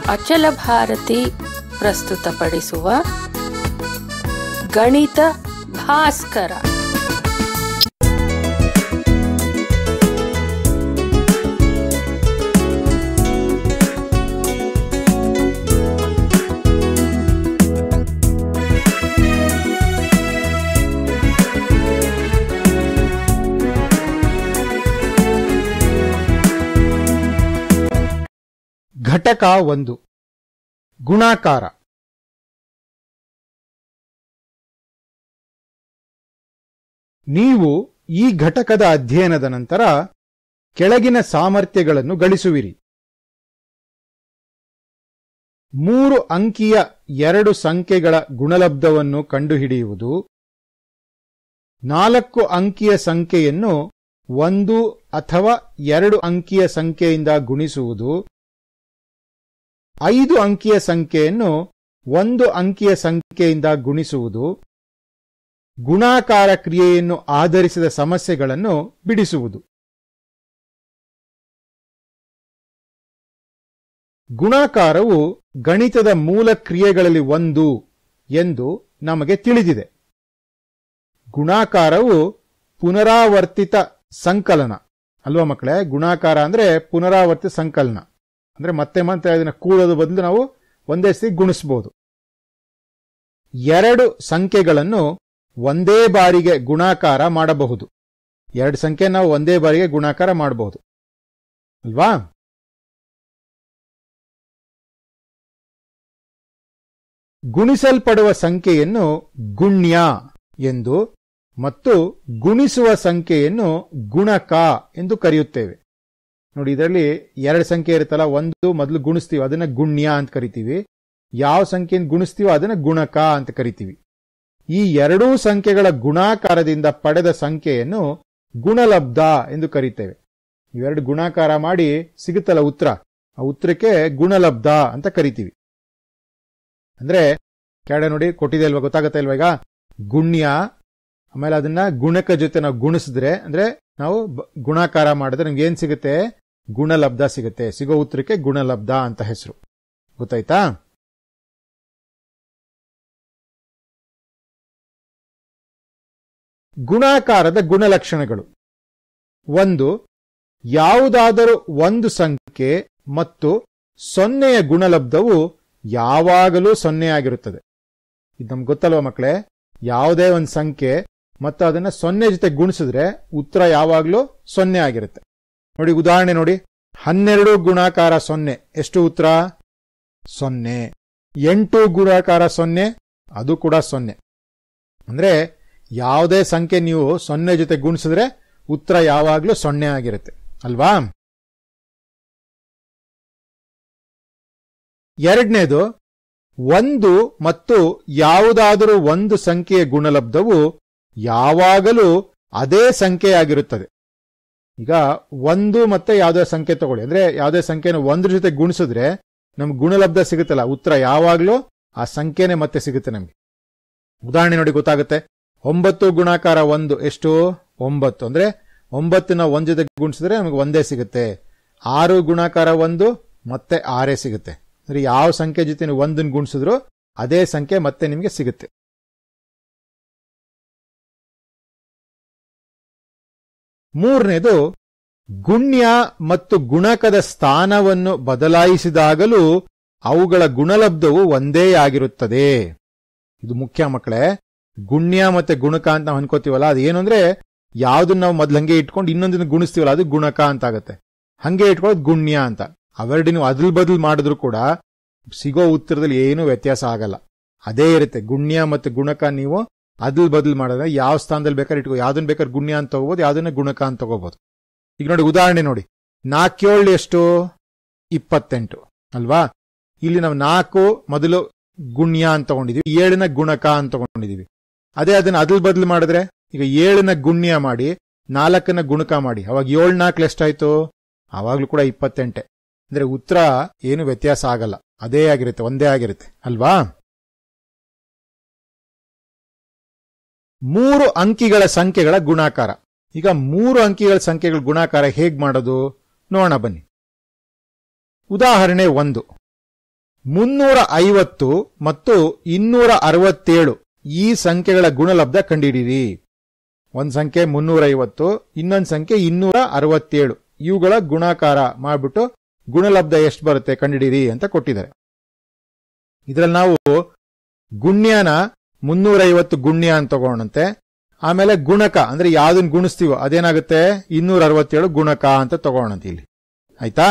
ಅಚಲ ಭಾರತಿ ಪ್ರಸ್ತುತಪಡಿಸುವ ಗಣಿತ ಭಾಸ್ಕರ ಘಟಕ ಒಂದು ಗುಣಾಕಾರ ನೀವು ಈ ಘಟಕದ ಅಧ್ಯಯನದ ನಂತರ ಕೆಳಗಿನ ಸಾಮರ್ಥ್ಯಗಳನ್ನು ಗಳಿಸುವಿರಿ ಮೂರು ಅಂಕಿಯ ಎರಡು ಸಂಖ್ಯೆಗಳ ಗುಣಲಬ್ಧವನ್ನು ಕಂಡುಹಿಡಿಯುವುದು ನಾಲ್ಕು ಅಂಕಿಯ ಸಂಖ್ಯೆಯನ್ನು ಒಂದು ಅಥವಾ ಎರಡು ಅಂಕಿಯ ಸಂಖ್ಯೆಯಿಂದ ಗುಣಿಸುವುದು ಐದು ಅಂಕಿಯ ಸಂಖ್ಯೆಯನ್ನು ಒಂದು ಅಂಕಿಯ ಸಂಖ್ಯೆಯಿಂದ ಗುಣಿಸುವುದು ಗುಣಾಕಾರ ಕ್ರಿಯೆಯನ್ನು ಆಧರಿಸಿದ ಸಮಸ್ಯೆಗಳನ್ನು ಬಿಡಿಸುವುದು ಗುಣಾಕಾರವು ಗಣಿತದ ಮೂಲ ಕ್ರಿಯೆಗಳಲ್ಲಿ ಒಂದು ಎಂದು ನಮಗೆ ತಿಳಿದಿದೆ ಗುಣಾಕಾರವು ಪುನರಾವರ್ತಿತ ಸಂಕಲನ ಅಲ್ವಾ ಮಕ್ಕಳೇ ಗುಣಾಕಾರ ಅಂದ್ರೆ ಪುನರಾವರ್ತಿತ ಸಂಕಲನ ಅಂದ್ರೆ ಮತ್ತೆ ಮತ್ತೆ ಅದನ್ನ ಕೂಡೋದು ಬದಲು ನಾವು ಒಂದೇ ಸತಿ ಗುಣಿಸಬಹುದು ಎರಡು ಸಂಖ್ಯೆಗಳನ್ನು ಒಂದೇ ಬಾರಿಗೆ ಗುಣಾಕಾರ ಮಾಡಬಹುದು ಎರಡು ಸಂಖ್ಯೆ ನಾವು ಒಂದೇ ಬಾರಿಗೆ ಗುಣಾಕಾರ ಮಾಡಬಹುದು ಅಲ್ವಾ ಗುಣಿಸಲ್ಪಡುವ ಸಂಖ್ಯೆಯನ್ನು ಗುಣ್ಯ ಎಂದು ಮತ್ತು ಗುಣಿಸುವ ಸಂಖ್ಯೆಯನ್ನು ಗುಣಕ ಎಂದು ಕರೆಯುತ್ತೇವೆ ನೋಡಿ ಇದರಲ್ಲಿ ಎರಡು ಸಂಖ್ಯೆ ಇರುತ್ತಲ್ಲ ಒಂದು ಮೊದಲು ಗುಣಿಸ್ತೀವಿ ಅದನ್ನ ಗುಣ್ಯ ಅಂತ ಕರಿತೀವಿ ಯಾವ ಸಂಖ್ಯೆಯನ್ನು ಗುಣಿಸ್ತೀವೋ ಅದನ್ನ ಗುಣಕ ಅಂತ ಕರಿತೀವಿ ಈ ಎರಡೂ ಸಂಖ್ಯೆಗಳ ಗುಣಾಕಾರದಿಂದ ಪಡೆದ ಸಂಖ್ಯೆಯನ್ನು ಗುಣಲಬ್ಧ ಎಂದು ಕರಿತೇವೆ ಇವೆರಡು ಗುಣಾಕಾರ ಮಾಡಿ ಸಿಗುತ್ತಲ್ಲ ಉತ್ತರ ಆ ಉತ್ತರಕ್ಕೆ ಗುಣಲಬ್ಧ ಅಂತ ಕರಿತೀವಿ ಅಂದ್ರೆ ಕೆಳಗಡೆ ನೋಡಿ ಕೊಟ್ಟಿದೆ ಅಲ್ವಾ ಗೊತ್ತಾಗತ್ತೆ ಇಲ್ವಾ ಈಗ ಗುಣ್ಯ ಆಮೇಲೆ ಅದನ್ನ ಗುಣಕ ಜೊತೆ ನಾವು ಗುಣಿಸಿದ್ರೆ ಅಂದ್ರೆ ನಾವು ಬ- ಗುಣಾಕಾರ ಮಾಡಿದ್ರೆ ನಮ್ಗೆ ಏನ್ ಸಿಗುತ್ತೆ ಗುಣಲಬ್ಧ ಸಿಗುತ್ತೆ ಸಿಗೋ ಉತ್ತರಕ್ಕೆ ಗುಣಲಬ್ಧ ಅಂತ ಹೆಸರು ಗೊತ್ತಾಯ್ತಾ ಗುಣಾಕಾರದ ಗುಣಲಕ್ಷಣಗಳು ಒಂದು ಯಾವುದಾದರೂ ಒಂದು ಸಂಖ್ಯೆ ಮತ್ತು ಸೊನ್ನೆಯ ಗುಣಲಬ್ಧವು ಯಾವಾಗಲೂ ಸೊನ್ನೆಯಾಗಿರುತ್ತದೆ ಇದು ನಮ್ಗೆ ಗೊತ್ತಲ್ವಾ ಮಕ್ಕಳೇ ಯಾವುದೇ ಒಂದು ಸಂಖ್ಯೆ ಮತ್ತು ಅದನ್ನ ಸೊನ್ನೆ ಜೊತೆ ಗುಣಿಸಿದ್ರೆ ಉತ್ತರ ಯಾವಾಗಲೂ ಸೊನ್ನೆ ಆಗಿರುತ್ತೆ ನೋಡಿ ಉದಾಹರಣೆ ನೋಡಿ ಹನ್ನೆರಡು ಗುಣಾಕಾರ ಸೊನ್ನೆ ಎಷ್ಟು ಉತ್ತರ ಸೊನ್ನೆ ಎಂಟು ಗುಣಾಕಾರ ಸೊನ್ನೆ ಅದು ಕೂಡ ಸೊನ್ನೆ ಅಂದ್ರೆ ಯಾವುದೇ ಸಂಖ್ಯೆ ನೀವು ಸೊನ್ನೆ ಜೊತೆ ಗುಣಿಸಿದ್ರೆ ಉತ್ತರ ಯಾವಾಗಲೂ ಸೊನ್ನೆ ಆಗಿರುತ್ತೆ ಅಲ್ವಾ ಎರಡನೇದು ಒಂದು ಮತ್ತು ಯಾವುದಾದರೂ ಒಂದು ಸಂಖ್ಯೆಯ ಗುಣಲಬ್ಧವು ಯಾವಾಗಲೂ ಅದೇ ಸಂಖ್ಯೆಯಾಗಿರುತ್ತದೆ ಈಗ ಒಂದು ಮತ್ತೆ ಯಾವುದೇ ಸಂಖ್ಯೆ ತಗೊಳ್ಳಿ ಅಂದ್ರೆ ಯಾವುದೇ ಸಂಖ್ಯೆನ ಒಂದ್ರ ಜೊತೆ ಗುಣಿಸಿದ್ರೆ ನಮ್ಗೆ ಗುಣಲಬ್ಧ ಸಿಗುತ್ತಲ್ಲ ಉತ್ತರ ಯಾವಾಗಲೂ ಆ ಸಂಖ್ಯೆನೆ ಮತ್ತೆ ಸಿಗುತ್ತೆ ನಮ್ಗೆ ಉದಾಹರಣೆ ನೋಡಿ ಗೊತ್ತಾಗುತ್ತೆ ಒಂಬತ್ತು ಗುಣಾಕಾರ ಒಂದು ಎಷ್ಟು ಒಂಬತ್ತು ಅಂದ್ರೆ ಒಂಬತ್ತನ್ನ ಒಂದ್ ಜೊತೆ ಗುಣಿಸಿದ್ರೆ ನಮಗೆ ಒಂದೇ ಸಿಗುತ್ತೆ ಆರು ಗುಣಾಕಾರ ಒಂದು ಮತ್ತೆ ಆರೇ ಸಿಗುತ್ತೆ ಅಂದ್ರೆ ಯಾವ ಸಂಖ್ಯೆ ಜೊತೆ ನೀವು ಒಂದನ್ನು ಗುಣಿಸಿದ್ರು ಅದೇ ಸಂಖ್ಯೆ ಮತ್ತೆ ನಿಮಗೆ ಸಿಗುತ್ತೆ ಮೂರನೇದು ಗುಣ್ಯ ಮತ್ತು ಗುಣಕದ ಸ್ಥಾನವನ್ನು ಬದಲಾಯಿಸಿದಾಗಲೂ ಅವುಗಳ ಗುಣಲಬ್ಧವು ಒಂದೇ ಆಗಿರುತ್ತದೆ ಇದು ಮುಖ್ಯ ಮಕ್ಕಳೇ ಗುಣ್ಯ ಮತ್ತೆ ಗುಣಕ ಅಂತ ನಾವು ಅನ್ಕೋತೀವಲ್ಲ ಅದೇನು ಅಂದ್ರೆ ಯಾವ್ದನ್ನ ನಾವು ಮೊದ್ಲು ಹಂಗೆ ಇಟ್ಕೊಂಡು ಇನ್ನೊಂದನ್ನ ಗುಣಿಸ್ತೀವಲ್ಲ ಅದು ಗುಣಕ ಅಂತ ಆಗತ್ತೆ ಹಂಗೆ ಇಟ್ಕೊಳ್ಳೋದು ಗುಣ್ಯ ಅಂತ ಅವೆರಡು ನೀವು ಅದ್ಲ್ ಬದಲು ಮಾಡಿದ್ರು ಕೂಡ ಸಿಗೋ ಉತ್ತರದಲ್ಲಿ ಏನೂ ವ್ಯತ್ಯಾಸ ಆಗಲ್ಲ ಅದೇ ಇರುತ್ತೆ ಗುಣ್ಯ ಮತ್ತು ಗುಣಕ ನೀವು ಅದ್ಲ್ ಬದಲು ಮಾಡಿದ್ರೆ ಯಾವ ಸ್ಥಾನದಲ್ಲಿ ಬೇಕಾದ್ರೆ ಇಟ್ಕೋ ಯಾವ್ದನ್ನ ಬೇಕಾದ್ರೆ ಗುಣ್ಯ ಅಂತ ತಗೋಬಹುದು ಯಾವ್ದನ್ನ ಗುಣಕ ಅಂತ ತಗೋಬಹುದು ಈಗ ನೋಡಿ ಉದಾಹರಣೆ ನೋಡಿ ನಾಲ್ಕೇಳು ಎಷ್ಟು ಇಪ್ಪತ್ತೆಂಟು ಅಲ್ವಾ ಇಲ್ಲಿ ನಾವು ನಾಲ್ಕು ಮೊದಲು ಗುಣ್ಯ ಅಂತ ತಗೊಂಡಿದೀವಿ ಏಳನ ಗುಣಕ ಅಂತ ತಗೊಂಡಿದೀವಿ ಅದೇ ಅದನ್ನ ಅದ್ಲ್ ಬದಲು ಮಾಡಿದ್ರೆ ಈಗ ಏಳನ ಗುಣ್ಯ ಮಾಡಿ ನಾಲ್ಕನ ಗುಣಕ ಮಾಡಿ ಅವಾಗ ಏಳ್ ನಾಲ್ಕು ಎಷ್ಟಾಯ್ತು ಅವಾಗ್ಲೂ ಕೂಡ ಇಪ್ಪತ್ತೆಂಟೆ ಅಂದ್ರೆ ಉತ್ತರ ಏನು ವ್ಯತ್ಯಾಸ ಆಗಲ್ಲ ಅದೇ ಆಗಿರುತ್ತೆ ಒಂದೇ ಆಗಿರುತ್ತೆ ಅಲ್ವಾ ಮೂರು ಅಂಕಿಗಳ ಸಂಖ್ಯೆಗಳ ಗುಣಾಕಾರ ಈಗ ಮೂರು ಅಂಕಿಗಳ ಸಂಖ್ಯೆಗಳ ಗುಣಾಕಾರ ಹೇಗ್ ಮಾಡೋದು ನೋಡೋಣ ಬನ್ನಿ ಉದಾಹರಣೆ ಒಂದು ಮುನ್ನೂರ ಐವತ್ತು ಮತ್ತು ಇನ್ನೂರ ಅರವತ್ತೇಳು ಈ ಸಂಖ್ಯೆಗಳ ಗುಣಲಬ್ಧ ಕಂಡುಹಿಡಿಯಿರಿ ಒಂದ್ ಸಂಖ್ಯೆ ಮುನ್ನೂರ ಐವತ್ತು ಇನ್ನೊಂದ್ ಸಂಖ್ಯೆ ಇನ್ನೂರ ಅರವತ್ತೇಳು ಇವುಗಳ ಗುಣಾಕಾರ ಮಾಡ್ಬಿಟ್ಟು ಗುಣಲಬ್ಧ ಎಷ್ಟು ಬರುತ್ತೆ ಕಂಡುಹಿಡಿಯಿರಿ ಅಂತ ಕೊಟ್ಟಿದ್ದಾರೆ ಇದ್ರಲ್ಲಿ ನಾವು ಗುಣ್ಯನ ಮುನ್ನೂರ ಐವತ್ತು ಗುಣ್ಯ ಅಂತ ತಗೋಣಂತೆ ಆಮೇಲೆ ಗುಣಕ ಅಂದ್ರೆ ಯಾವ್ದನ್ ಗುಣಿಸ್ತೀವೋ ಅದೇನಾಗುತ್ತೆ ಇನ್ನೂರ ಅರವತ್ತೇಳು ಗುಣಕ ಅಂತ ತಗೋಣಂತ ಇಲ್ಲಿ ಆಯ್ತಾ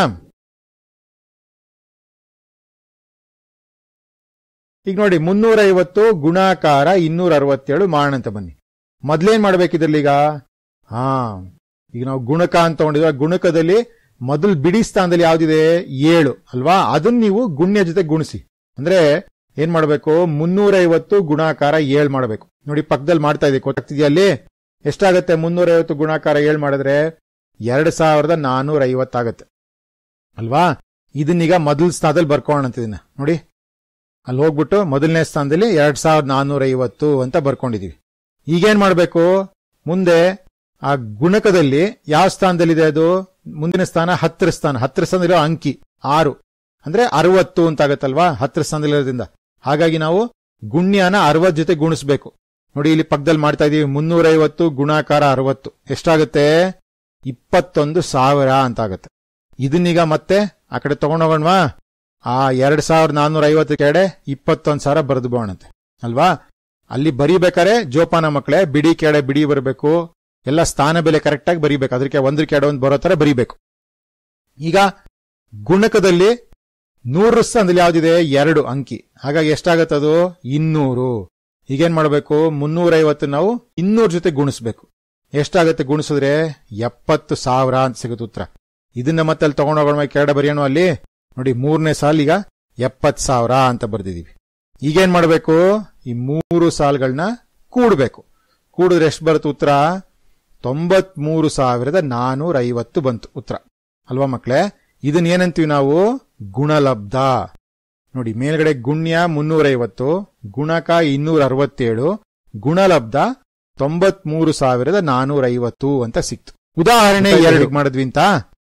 ಈಗ ನೋಡಿ ಮುನ್ನೂರ ಐವತ್ತು ಗುಣಾಕಾರ ಇನ್ನೂರ ಅರವತ್ತೇಳು ಮಾಡೋಣಂತ ಬನ್ನಿ ಮೊದ್ಲೇನ್ ಮಾಡ್ಬೇಕಿದ್ರಲ್ಲಿ ಈಗ ಹಾ ಈಗ ನಾವು ಗುಣಕ ಅಂತ ತಗೊಂಡಿದ್ವಿ ಆ ಗುಣಕದಲ್ಲಿ ಮೊದಲು ಬಿಡಿ ಸ್ಥಾನದಲ್ಲಿ ಯಾವ್ದಿದೆ ಏಳು ಅಲ್ವಾ ಅದನ್ನ ನೀವು ಗುಣ್ಯ ಜೊತೆ ಗುಣಿಸಿ ಅಂದ್ರೆ ಏನ್ ಮಾಡ್ಬೇಕು ಮುನ್ನೂರ ಐವತ್ತು ಗುಣಾಕಾರ ಏಳ್ ಮಾಡ್ಬೇಕು ನೋಡಿ ಪಕ್ಕದಲ್ಲಿ ಮಾಡ್ತಾ ಇದೆ ಗೊತ್ತಾಗ್ತಿದ್ಯಾ ಅಲ್ಲಿ ಎಷ್ಟಾಗತ್ತೆ ಮುನ್ನೂರ ಐವತ್ತು ಗುಣಾಕಾರ ಏಳ್ ಮಾಡಿದ್ರೆ ಎರಡ್ ಸಾವಿರದ ನಾನೂರ ಐವತ್ತಾಗತ್ತೆ ಅಲ್ವಾ ಇದನ್ನೀಗ ಮೊದಲ ಸ್ಥಾನದಲ್ಲಿ ಬರ್ಕೋಣ ಇದನ್ನ ನೋಡಿ ಅಲ್ಲಿ ಹೋಗ್ಬಿಟ್ಟು ಮೊದಲನೇ ಸ್ಥಾನದಲ್ಲಿ ಎರಡ್ ಸಾವಿರದ ನಾನೂರ ಐವತ್ತು ಅಂತ ಬರ್ಕೊಂಡಿದೀವಿ ಈಗೇನ್ ಮಾಡ್ಬೇಕು ಮುಂದೆ ಆ ಗುಣಕದಲ್ಲಿ ಯಾವ ಸ್ಥಾನದಲ್ಲಿದೆ ಅದು ಮುಂದಿನ ಸ್ಥಾನ ಹತ್ತರ ಸ್ಥಾನ ಹತ್ತರ ಸ್ಥಾನದಲ್ಲಿರೋ ಅಂಕಿ ಆರು ಅಂದ್ರೆ ಅರವತ್ತು ಅಂತ ಆಗತ್ತಲ್ವಾ ಹತ್ತರ ಸ್ಥಾನದಲ್ಲಿರೋದ್ರಿಂದ ಹಾಗಾಗಿ ನಾವು ಗುಣ್ಯನ ಅರವತ್ ಜೊತೆ ಗುಣಿಸ್ಬೇಕು ನೋಡಿ ಇಲ್ಲಿ ಪಕ್ಕದಲ್ಲಿ ಮಾಡ್ತಾ ಇದೀವಿ ಮುನ್ನೂರ ಐವತ್ತು ಗುಣಾಕಾರ ಅರವತ್ತು ಎಷ್ಟಾಗುತ್ತೆ ಇಪ್ಪತ್ತೊಂದು ಸಾವಿರ ಅಂತ ಆಗತ್ತೆ ಇದನ್ನೀಗ ಮತ್ತೆ ಆ ಕಡೆ ತಗೊಂಡೋಗೋಣವಾ ಆ ಎರಡ್ ಸಾವಿರದ ನಾನ್ನೂರ ಐವತ್ತು ಕೆಡೆ ಇಪ್ಪತ್ತೊಂದ್ ಸಾವಿರ ಬರೆದು ಬೋಣಂತೆ ಅಲ್ವಾ ಅಲ್ಲಿ ಬರಿಬೇಕಾರೆ ಜೋಪಾನ ಮಕ್ಕಳೇ ಬಿಡಿ ಕೆಡೆ ಬಿಡಿ ಬರಬೇಕು ಎಲ್ಲ ಸ್ಥಾನ ಬೆಲೆ ಕರೆಕ್ಟಾಗಿ ಬರಿಬೇಕು ಅದಕ್ಕೆ ಒಂದ್ರ ಕೆಡೆ ಒಂದು ಬರೋ ತರ ಬರಿಬೇಕು ಈಗ ಗುಣಕದಲ್ಲಿ ನೂರು ಸ್ಥಾನದಲ್ಲಿ ಯಾವ್ದಿದೆ ಎರಡು ಅಂಕಿ ಹಾಗಾಗಿ ಎಷ್ಟಾಗತ್ತದು ಇನ್ನೂರು ಈಗೇನ್ ಮಾಡಬೇಕು ಮುನ್ನೂರೈವತ್ತು ನಾವು ಇನ್ನೂರ ಜೊತೆ ಗುಣಿಸ್ಬೇಕು ಎಷ್ಟಾಗತ್ತೆ ಗುಣಿಸಿದ್ರೆ ಎಪ್ಪತ್ತು ಸಾವಿರ ಅಂತ ಸಿಗುತ್ತೆ ಉತ್ತರ ಇದನ್ನ ಮತ್ತೆ ಅಲ್ಲಿ ತಗೊಂಡೋಗೋಣ ಕೆರಡ ಬರೆಯೋಣ ಅಲ್ಲಿ ನೋಡಿ ಮೂರನೇ ಸಾಲ ಈಗ ಎಪ್ಪತ್ ಸಾವಿರ ಅಂತ ಬರ್ದಿದೀವಿ ಈಗೇನ್ ಮಾಡಬೇಕು ಈ ಮೂರು ಸಾಲುಗಳನ್ನ ಕೂಡ್ಬೇಕು ಕೂಡಿದ್ರೆ ಎಷ್ಟು ಬರುತ್ತೆ ಉತ್ತರ ತೊಂಬತ್ಮೂರು ಸಾವಿರದ ನಾನೂರ ಐವತ್ತು ಬಂತು ಉತ್ತರ ಅಲ್ವಾ ಮಕ್ಕಳೇ ಇದನ್ನ ಏನಂತೀವಿ ನಾವು ಗುಣಲಬ್ಧ ನೋಡಿ ಮೇಲ್ಗಡೆ ಗುಣ್ಯ ಮುನ್ನೂರೈವತ್ತು ಗುಣಕ ಇನ್ನೂರ ಅರವತ್ತೇಳು ಗುಣಲಬ್ಧ ತೊಂಬತ್ಮೂರು ಸಾವಿರದ ನಾನೂರ ಐವತ್ತು ಅಂತ ಸಿಕ್ತು ಉದಾಹರಣೆ ಎರಡು ಮಾಡಿದ್ವಿ ಅಂತ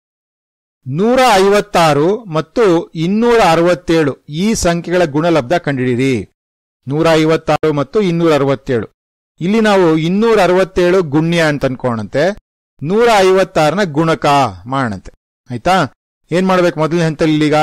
ನೂರ ಐವತ್ತಾರು ಮತ್ತು ಇನ್ನೂರ ಅರವತ್ತೇಳು ಈ ಸಂಖ್ಯೆಗಳ ಗುಣಲಬ್ಧ ಕಂಡಿಡಿರಿ ನೂರ ಐವತ್ತಾರು ಮತ್ತು ಇನ್ನೂರ ಅರವತ್ತೇಳು ಇಲ್ಲಿ ನಾವು ಇನ್ನೂರ ಅರವತ್ತೇಳು ಗುಣ್ಯ ಅಂತ ಅನ್ಕೋಣಂತೆ ನೂರ ಐವತ್ತಾರನ ಗುಣಕ ಮಾಡೋಣಂತೆ ಆಯ್ತಾ ಏನ್ ಮಾಡ್ಬೇಕು ಮೊದಲನೇ ಹಂತದಲ್ಲಿ ಇಲ್ಲಿಗ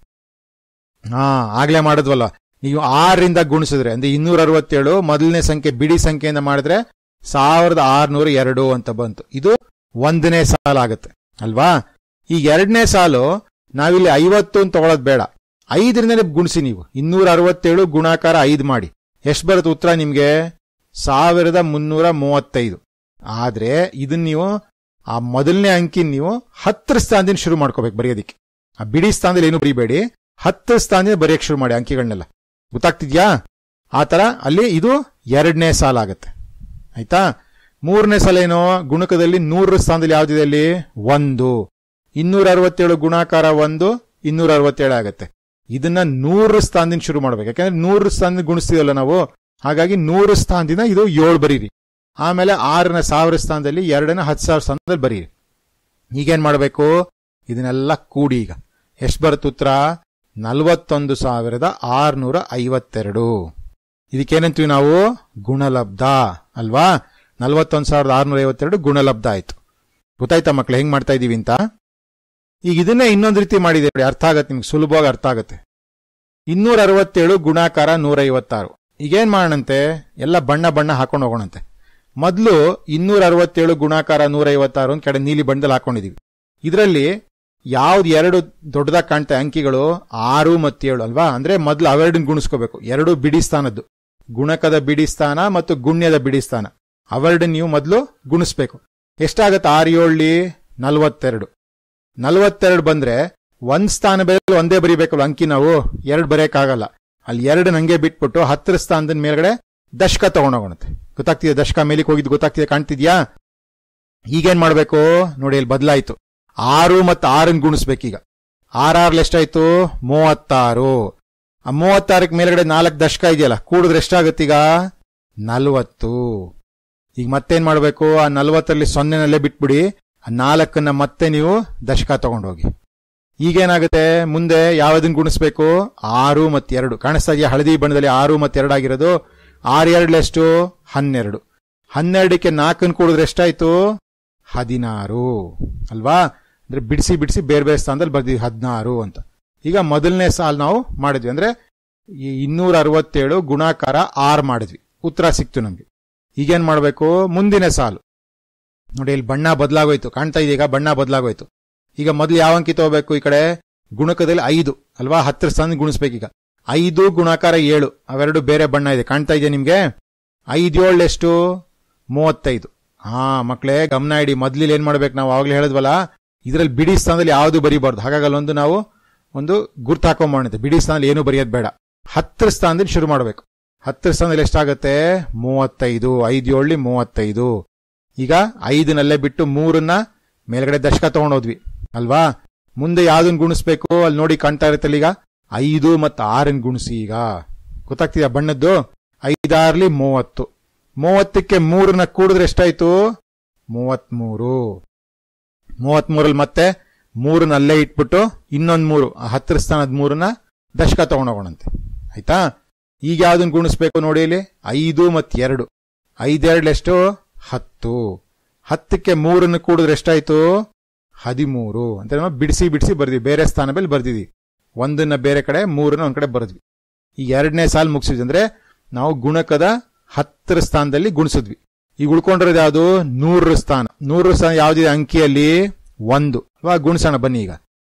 ಹಾ ಆಗ್ಲೇ ಮಾಡಿದ್ವಲ್ಲ ನೀವು ಆರರಿಂದ ಗುಣಿಸಿದ್ರೆ ಅಂದ್ರೆ ಇನ್ನೂರ ಅರವತ್ತೇಳು ಮೊದಲನೇ ಸಂಖ್ಯೆ ಬಿಡಿ ಸಂಖ್ಯೆಯಿಂದ ಮಾಡಿದ್ರೆ ಸಾವಿರದ ಆರ್ನೂರ ಎರಡು ಅಂತ ಬಂತು ಇದು ಒಂದನೇ ಸಾಲ ಆಗುತ್ತೆ ಅಲ್ವಾ ಈಗ ಎರಡನೇ ಸಾಲು ನಾವಿಲ್ಲಿ ಐವತ್ತು ಅಂತ ತಗೊಳ್ಳೋದು ಬೇಡ ಐದರಿಂದನೇ ಗುಣಿಸಿ ನೀವು ಇನ್ನೂರ ಅರವತ್ತೇಳು ಗುಣಾಕಾರ ಐದು ಮಾಡಿ ಎಷ್ಟು ಬರುತ್ತೆ ಉತ್ತರ ನಿಮ್ಗೆ ಸಾವಿರದ ಮುನ್ನೂರ ಮೂವತ್ತೈದು ಆದ್ರೆ ಇದನ್ನ ನೀವು ಆ ಮೊದಲನೇ ಅಂಕಿ ನೀವು ಹತ್ತರ ಸ್ಥಾನದಿಂದ ಶುರು ಮಾಡ್ಕೋಬೇಕು ಬರೆಯೋದಿಕ್ಕೆ ಆ ಬಿಡಿ ಸ್ಥಾನದಲ್ಲಿ ಏನು ಬರೀಬೇಡಿ ಹತ್ತರ ಸ್ಥಾನದಿಂದ ಬರೆಯಕ್ಕೆ ಶುರು ಮಾಡಿ ಅಂಕಿಗಳನ್ನೆಲ್ಲ ಗೊತ್ತಾಗ್ತಿದ್ಯಾ ಆ ತರ ಅಲ್ಲಿ ಇದು ಎರಡನೇ ಸಾಲ ಆಗತ್ತೆ ಆಯ್ತಾ ಮೂರನೇ ಸಲ ಏನೋ ಗುಣಕದಲ್ಲಿ ನೂರರ ಸ್ಥಾನದಲ್ಲಿ ಯಾವ್ದಿದೆ ಅಲ್ಲಿ ಒಂದು ಇನ್ನೂರ ಅರವತ್ತೇಳು ಗುಣಾಕಾರ ಒಂದು ಇನ್ನೂರ ಅರವತ್ತೇಳು ಆಗತ್ತೆ ಇದನ್ನ ನೂರು ಸ್ಥಾನದಿಂದ ಶುರು ಮಾಡ್ಬೇಕು ಯಾಕಂದ್ರೆ ನೂರು ಸ್ಥಾನದಿಂದ ಗುಣಿಸ್ತೀವಲ್ಲ ನಾವು ಹಾಗಾಗಿ ನೂರು ಸ್ಥಾನದಿಂದ ಇದು ಏಳು ಬರೀರಿ ಆಮೇಲೆ ಆರನ ಸಾವಿರ ಸ್ಥಾನದಲ್ಲಿ ಎರಡನ ಹತ್ತು ಸಾವಿರ ಸ್ಥಾನದಲ್ಲಿ ಬರೀರಿ ಈಗೇನ್ ಮಾಡಬೇಕು ಇದನ್ನೆಲ್ಲ ಕೂಡಿ ಈಗ ಎಷ್ಟು ಬರುತ್ತೆ ಉತ್ತರ ನಲವತ್ತೊಂದು ಸಾವಿರದ ಆರ್ನೂರ ಐವತ್ತೆರಡು ಇದಕ್ಕೇನಂತೀವಿ ನಾವು ಗುಣಲಬ್ಧ ಅಲ್ವಾ ನಲವತ್ತೊಂದು ಸಾವಿರದ ಆರ್ನೂರ ಐವತ್ತೆರಡು ಗುಣಲಬ್ಧ ಆಯ್ತು ಗೊತ್ತಾಯ್ತಾ ಮಕ್ಳು ಹೆಂಗ್ ಮಾಡ್ತಾ ಇದೀವಿ ಅಂತ ಈಗ ಇದನ್ನೇ ಇನ್ನೊಂದು ರೀತಿ ಮಾಡಿದೆ ನೋಡಿ ಅರ್ಥ ಆಗತ್ತೆ ನಿಮ್ಗೆ ಸುಲಭವಾಗಿ ಅರ್ಥ ಆಗುತ್ತೆ ಇನ್ನೂರ ಅರವತ್ತೇಳು ಗುಣಾಕಾರ ನೂರ ಐವತ್ತಾರು ಈಗೇನ್ ಮಾಡೋಣಂತೆ ಎಲ್ಲ ಬಣ್ಣ ಬಣ್ಣ ಹಾಕೊಂಡು ಹೋಗೋಣಂತೆ ಮೊದಲು ಇನ್ನೂರ ಅರವತ್ತೇಳು ಗುಣಾಕಾರ ನೂರ ಐವತ್ತಾರು ಅಂತ ಕಡೆ ನೀಲಿ ಬಣ್ಣದಲ್ಲಿ ಹಾಕೊಂಡಿದೀವಿ ಇದರಲ್ಲಿ ಯಾವ್ದು ಎರಡು ದೊಡ್ಡದಾಗಿ ಕಾಣ್ತಾ ಅಂಕಿಗಳು ಆರು ಮತ್ತು ಏಳು ಅಲ್ವಾ ಅಂದ್ರೆ ಮೊದಲು ಅವೆರಡನ್ನ ಗುಣಿಸ್ಕೋಬೇಕು ಎರಡು ಬಿಡಿ ಸ್ಥಾನದ್ದು ಗುಣಕದ ಬಿಡಿ ಸ್ಥಾನ ಮತ್ತು ಗುಣ್ಯದ ಬಿಡಿ ಸ್ಥಾನ ಅವೆರಡನ್ನ ನೀವು ಮೊದಲು ಗುಣಿಸ್ಬೇಕು ಎಷ್ಟಾಗತ್ತೆ ಆರು ಏಳ್ಲಿ ನಲ್ವತ್ತೆರಡು ನಲ್ವತ್ತೆರಡು ಬಂದ್ರೆ ಒಂದ್ ಸ್ಥಾನ ಬೇರೆ ಒಂದೇ ಬರೀಬೇಕಲ್ಲ ಅಂಕಿ ನಾವು ಎರಡು ಬರೆಯಕ್ಕಾಗಲ್ಲ ಅಲ್ಲಿ ಎರಡು ನಂಗೆ ಬಿಟ್ಬಿಟ್ಟು ಹತ್ತರ ಸ್ಥಾನದ ಮೇಲ್ಗಡೆ ದಶಕ ತಗೊಂಡೋಗೋಣತೆ ಗೊತ್ತಾಗ್ತಿದೆ ದಶಕ ಮೇಲಿಗೆ ಹೋಗಿದ್ದು ಗೊತ್ತಾಗ್ತಿದೆ ಕಾಣ್ತಿದ್ಯಾ ಈಗೇನ್ ಮಾಡ್ಬೇಕು ನೋಡಿ ಇಲ್ಲಿ ಬದಲಾಯ್ತು ಆರು ಮತ್ತು ಆರನ್ ಗುಣಿಸ್ಬೇಕೀಗ ಆರಾರ್ಲಿ ಎಷ್ಟಾಯ್ತು ಮೂವತ್ತಾರು ಆ ಮೂವತ್ತಾರಕ್ಕೆ ಮೇಲ್ಗಡೆ ನಾಲ್ಕು ದಶಕ ಇದೆಯಲ್ಲ ಕೂಡಿದ್ರೆ ಎಷ್ಟಾಗತ್ತೀಗ ನಲ್ವತ್ತು ಈಗ ಮತ್ತೇನ್ ಮಾಡ್ಬೇಕು ಆ ನಲ್ವತ್ತರಲ್ಲಿ ಸೊನ್ನೆನಲ್ಲೇ ಬಿಟ್ಬಿಡಿ ಆ ನಾಲ್ಕನ್ನ ಮತ್ತೆ ನೀವು ದಶಕ ತಗೊಂಡೋಗಿ ಈಗೇನಾಗುತ್ತೆ ಮುಂದೆ ಯಾವ್ದನ್ನ ಗುಣಿಸ್ಬೇಕು ಆರು ಮತ್ತೆ ಎರಡು ಕಾಣಿಸ್ತಾ ಇದೆಯಾ ಹಳದಿ ಬಣ್ಣದಲ್ಲಿ ಆರು ಮತ್ತೆ ಎರಡು ಆಗಿರೋದು ಆರು ಎರಡ್ಲೆಷ್ಟು ಹನ್ನೆರಡು ಹನ್ನೆರಡಕ್ಕೆ ನಾಲ್ಕನ್ನು ಕೂಡಿದ್ರೆ ಎಷ್ಟಾಯ್ತು ಹದಿನಾರು ಅಲ್ವಾ ಅಂದ್ರೆ ಬಿಡಿಸಿ ಬಿಡಿಸಿ ಬೇರೆ ಬೇರೆ ಸ್ಥಾನದಲ್ಲಿ ಬರ್ದಿದ್ವಿ ಹದಿನಾರು ಅಂತ ಈಗ ಮೊದಲನೇ ಸಾಲ್ ನಾವು ಮಾಡಿದ್ವಿ ಅಂದ್ರೆ ಈ ಇನ್ನೂರ ಅರವತ್ತೇಳು ಗುಣಾಕಾರ ಆರ್ ಮಾಡಿದ್ವಿ ಉತ್ತರ ಸಿಕ್ತು ನಮ್ಗೆ ಈಗೇನ್ ಮಾಡ್ಬೇಕು ಮುಂದಿನ ಸಾಲು ನೋಡಿ ಇಲ್ಲಿ ಬಣ್ಣ ಬದಲಾಗೋಯ್ತು ಕಾಣ್ತಾ ಇದೆ ಈಗ ಬಣ್ಣ ಬದಲಾಗೋಯ್ತು ಈಗ ಮೊದಲು ಯಾವ ಅಂಕಿ ತಗೋಬೇಕು ಈ ಕಡೆ ಗುಣಕದಲ್ಲಿ ಐದು ಅಲ್ವಾ ಹತ್ತರ ಸ್ಥಾನ ಗುಣಿಸ್ಬೇಕೀಗ ಐದು ಗುಣಾಕಾರ ಏಳು ಅವೆರಡು ಬೇರೆ ಬಣ್ಣ ಇದೆ ಕಾಣ್ತಾ ಇದೆ ನಿಮ್ಗೆ ಐದು ಏಳು ಎಷ್ಟು ಮೂವತ್ತೈದು ಹಾ ಮಕ್ಕಳೇ ಗಮನ ಇಡಿ ಮೊದ್ಲಿಲ್ ಏನ್ ಮಾಡ್ಬೇಕು ನಾವು ಆವಾಗಲೇ ಹೇಳಿದ್ವಲ್ಲ ಇದ್ರಲ್ಲಿ ಬಿಡಿ ಸ್ಥಾನದಲ್ಲಿ ಯಾವುದು ಬರಿಬಾರ್ದು ಹಾಗಾಗಿ ಅಲ್ಲೊಂದು ನಾವು ಒಂದು ಗುರ್ತು ಹಾಕೊಂಬೋಣ ಬಿಡಿ ಸ್ಥಾನದಲ್ಲಿ ಏನು ಬರೆಯೋದು ಬೇಡ ಹತ್ತರ ಸ್ಥಾನದಲ್ಲಿ ಶುರು ಮಾಡಬೇಕು ಹತ್ತರ ಸ್ಥಾನದಲ್ಲಿ ಎಷ್ಟಾಗತ್ತೆ ಮೂವತ್ತೈದು ಐದು ಏಳು ಮೂವತ್ತೈದು ಈಗ ಐದನಲ್ಲೇ ಬಿಟ್ಟು ಮೂರನ್ನ ಮೇಲ್ಗಡೆ ದಶಕ ತಗೊಂಡೋದ್ವಿ ಅಲ್ವಾ ಮುಂದೆ ಯಾವ್ದನ್ನ ಗುಣಿಸ್ಬೇಕು ಅಲ್ಲಿ ನೋಡಿ ಕಾಣ್ತಾ ಇರುತ್ತಲ್ಲ ಈಗ ಐದು ಮತ್ತು ಆರನ್ ಗುಣಿಸಿ ಈಗ ಗೊತ್ತಾಗ್ತಿದ್ಯಾ ಬಣ್ಣದ್ದು ಐದಾರ್ಲಿ ಮೂವತ್ತು ಮೂವತ್ತಕ್ಕೆ ಮೂರನ್ನ ಕೂಡಿದ್ರೆ ಎಷ್ಟಾಯ್ತು ಮೂವತ್ಮೂರು ಮೂವತ್ಮೂರಲ್ಲಿ ಮತ್ತೆ ಮೂರನ್ನ ಅಲ್ಲೇ ಇಟ್ಬಿಟ್ಟು ಇನ್ನೊಂದ್ ಮೂರು ಆ ಹತ್ತರ ಸ್ಥಾನದ ಮೂರನ್ನ ದಶಕ ತಗೊಂಡೋಗೋಣಂತೆ ಆಯ್ತಾ ಈಗ ಯಾವ್ದನ್ನ ಗುಣಿಸ್ಬೇಕು ನೋಡಿ ಇಲ್ಲಿ ಐದು ಮತ್ತು ಎರಡು ಐದೆರಡ್ಲೆಷ್ಟು ಹತ್ತು ಹತ್ತಕ್ಕೆ ಮೂರನ್ನು ಕೂಡಿದ್ರೆ ಎಷ್ಟಾಯ್ತು ಹದಿಮೂರು ಅಂತ ನಾವು ಬಿಡಿಸಿ ಬಿಡಿಸಿ ಬರ್ದಿವಿ ಬೇರೆ ಸ್ಥಾನ ಮೇಲೆ ಬರ್ದಿದ್ವಿ ಒಂದನ್ನ ಬೇರೆ ಕಡೆ ಮೂರನ್ನ ಒಂದ್ ಕಡೆ ಬರ್ದ್ವಿ ಈ ಎರಡನೇ ಸಾಲ್ ಮುಗಿಸಿದ್ವಿ ಅಂದ್ರೆ ನಾವು ಗುಣಕದ ಹತ್ತರ ಸ್ಥಾನದಲ್ಲಿ ಗುಣಿಸಿದ್ವಿ ಈಗ ಉಳ್ಕೊಂಡಿರೋದು ಯಾವುದು ನೂರರ ಸ್ಥಾನ ನೂರರ ಸ್ಥಾನ ಯಾವ್ದಿದೆ ಅಂಕಿಯಲ್ಲಿ ಒಂದು ಅಲ್ವಾ ಗುಣಿಸೋಣ ಬನ್ನಿ ಈಗ